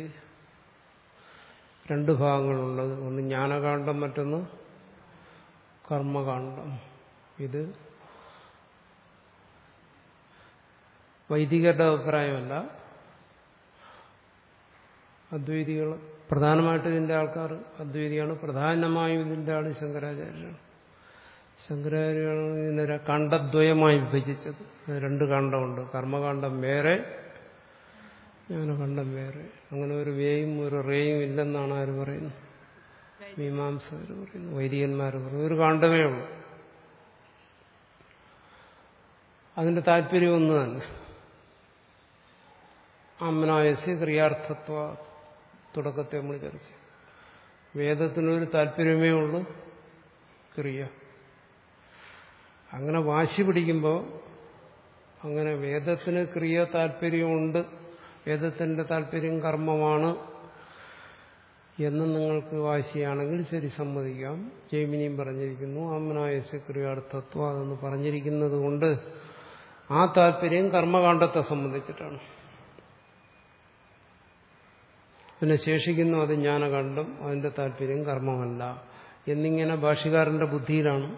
രണ്ട് ഭാഗങ്ങളുള്ളത് ഒന്ന് ജ്ഞാനകാന്ഡം മറ്റൊന്ന് കർമ്മകാന്ഡം ഇത് വൈദികരുടെ അഭിപ്രായമല്ല അദ്വൈതികൾ പ്രധാനമായിട്ട് ഇതിന്റെ ആൾക്കാർ അദ്വൈതിയാണ് പ്രധാനമായും ഇതിന്റെ ആള് ശങ്കരാചാര്യരാണ് ശങ്കരാചാര്യാണ് ഇതിനെ കണ്ഡദ്വയമായി വിഭജിച്ചത് രണ്ട് കാണ്ഡമുണ്ട് കർമ്മകാന്ഡം വേറെ ജ്ഞാനകണ്ഠം വേറെ അങ്ങനെ ഒരു വേയും ഒരു റേയും ഇല്ലെന്നാണ് ആര് പറയുന്നത് മീമാംസകർ പറയുന്നു വൈദികന്മാർ പറയുന്നു ഒരു കാണ്ഡമേ ഉള്ളൂ അതിന്റെ താല്പര്യം ഒന്ന് തന്നെ അമ്മനായസ്യ ക്രിയാർത്ഥത്വ തുടക്കത്തെ നമ്മൾ ചർച്ച വേദത്തിനൊരു താല്പര്യമേ ഉള്ളൂ ക്രിയ അങ്ങനെ വാശി പിടിക്കുമ്പോൾ അങ്ങനെ വേദത്തിന് ക്രിയ താല്പര്യമുണ്ട് വേദത്തിന്റെ താല്പര്യം കർമ്മമാണ് എന്ന് നിങ്ങൾക്ക് വാശിയാണെങ്കിൽ ശരി സമ്മതിക്കാം ജൈമിനിയും പറഞ്ഞിരിക്കുന്നു അമ്മനായസ്യ ക്രിയാർത്ഥത്വം അതെന്ന് പറഞ്ഞിരിക്കുന്നത് കൊണ്ട് ആ താല്പര്യം കർമ്മകാണ്ഡത്തെ സംബന്ധിച്ചിട്ടാണ് പിന്നെ ശേഷിക്കുന്നു അത് ജ്ഞാനകാന്ഡം അതിന്റെ താല്പര്യം കർമ്മമല്ല എന്നിങ്ങനെ ഭാഷകാരന്റെ ബുദ്ധിയിലാണ്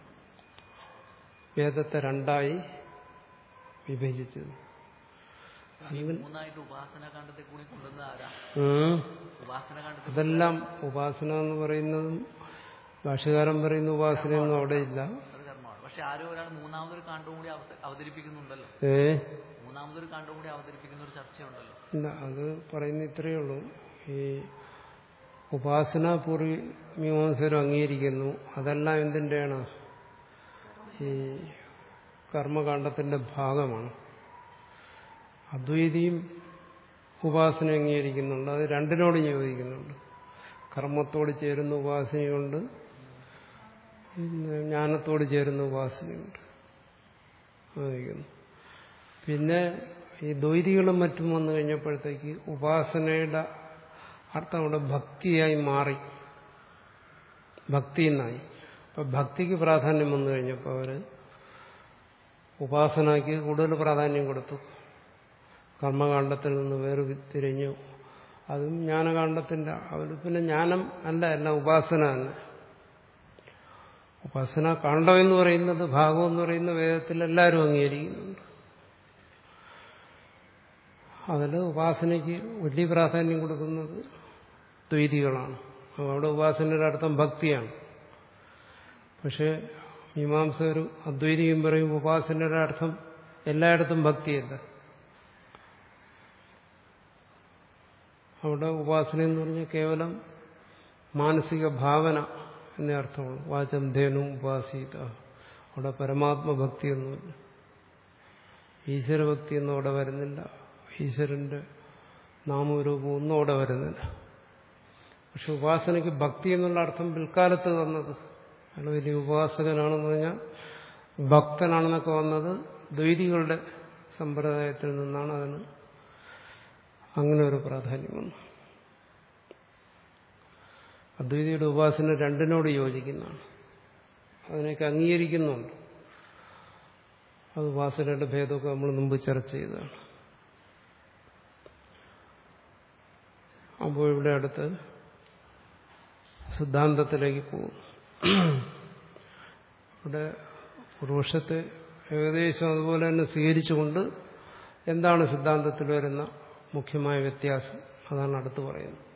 വേദത്തെ രണ്ടായി വിഭജിച്ചത് ഈ മൂന്നായിട്ട് ഉപാസനാകാന്ഡത്തെ കൂടി കൊണ്ടുവന്ന ആരാ ഉം. ഉപാസനാകാന്ഡത്തെ അതെല്ലാം ഉപാസന എന്ന് പറയുന്നതും ഭാഷകാരൻ പറയുന്ന ഉപാസനയൊന്നും അവിടെ ഇല്ല അത് കർമ്മമാണ് പക്ഷെ ആരോ ഒരാൾ മൂന്നാമതൊരു കാണ്ഡവും കൂടി അവത- അവതരിപ്പിക്കുന്നുണ്ടല്ലോ ഏ മൂന്നാമതൊരു കാണ്ഡവും കൂടി അവതരിപ്പിക്കുന്ന ഒരു ചർച്ചയുണ്ടല്ലോ ഇല്ല അത് പറയുന്ന ഇത്രയേ ഉള്ളൂ ഈ ഉപാസന പൂർവി മീമാംസകരും അംഗീകരിക്കുന്നു അതെല്ലാം എന്തിൻ്റെയാണ് ഈ കർമ്മകാണ്ഡത്തിന്റെ ഭാഗമാണ് അദ്വൈതിയും ഉപാസന അംഗീകരിക്കുന്നുണ്ട് അത് രണ്ടിനോടും യോജിക്കുന്നുണ്ട് കർമ്മത്തോട് ചേരുന്ന ഉപാസനയുണ്ട് പിന്നെ ജ്ഞാനത്തോട് ചേരുന്ന ഉപാസനയുണ്ട് യോജിക്കുന്നു പിന്നെ ഈ ദ്വൈതികളും മറ്റും വന്നു കഴിഞ്ഞപ്പോഴത്തേക്ക് ഉപാസനയുടെ അർത്ഥം അവിടെ ഭക്തിയായി മാറി ഭക്തി എന്നായി അപ്പൊ ഭക്തിക്ക് പ്രാധാന്യം വന്നു കഴിഞ്ഞപ്പോൾ അവര് ഉപാസനയ്ക്ക് കൂടുതൽ പ്രാധാന്യം കൊടുത്തു കർമ്മകാണ്ഡത്തിൽ നിന്ന് വേറെ തിരിഞ്ഞു അതും ജ്ഞാനകാണ്ഡത്തിന്റെ അവർ പിന്നെ ജ്ഞാനം അല്ല എല്ലാം ഉപാസന തന്നെ ഉപാസന കാണ്ഡം എന്ന് പറയുന്നത് ഭാഗം എന്ന് പറയുന്ന വേദത്തിൽ എല്ലാവരും അംഗീകരിക്കുന്നുണ്ട് അതിൽ ഉപാസനയ്ക്ക് വലിയ പ്രാധാന്യം കൊടുക്കുന്നത് ദ്വൈതികളാണ് അവിടെ ഉപാസനയുടെ അർത്ഥം ഭക്തിയാണ് പക്ഷെ മീമാംസകർ അദ്വൈതിയും പറയും ഉപാസനയുടെ അർത്ഥം എല്ലായിടത്തും ഭക്തിയല്ല അവിടെ ഉപാസന എന്ന് പറഞ്ഞാൽ കേവലം മാനസിക ഭാവന എന്നേ അർത്ഥമുള്ളൂ വാചം ധേനു ഉപാസീത അവിടെ പരമാത്മഭക്തിയൊന്നുമില്ല ഈശ്വരഭക്തിയൊന്നും അവിടെ വരുന്നില്ല ഈശ്വരന്റെ നാമരൂപം ഒന്നും അവിടെ വരുന്നില്ല പക്ഷെ ഉപാസനയ്ക്ക് ഭക്തി എന്നുള്ള അർത്ഥം പിൽക്കാലത്ത് വന്നത് അയാൾ വലിയ ഉപാസകനാണെന്ന് പറഞ്ഞാൽ ഭക്തനാണെന്നൊക്കെ വന്നത് ദ്വൈതികളുടെ സമ്പ്രദായത്തിൽ നിന്നാണ് അതിന് അങ്ങനെ ഒരു പ്രാധാന്യം വന്നു അദ്വൈതിയുടെ ഉപാസന രണ്ടിനോട് യോജിക്കുന്നതാണ് അതിനൊക്കെ അംഗീകരിക്കുന്നുണ്ട് അത് ഉപാസനയുടെ ഭേദമൊക്കെ നമ്മൾ മുമ്പ് ചർച്ച ചെയ്തതാണ് അപ്പോൾ ഇവിടെ അടുത്ത് സിദ്ധാന്തത്തിലേക്ക് പോകും ഇവിടെ പുരുഷത്തെ ഏകദേശം അതുപോലെ തന്നെ സ്വീകരിച്ചുകൊണ്ട് എന്താണ് സിദ്ധാന്തത്തിൽ വരുന്ന മുഖ്യമായ വ്യത്യാസം അതാണ് അടുത്ത് പറയുന്നത്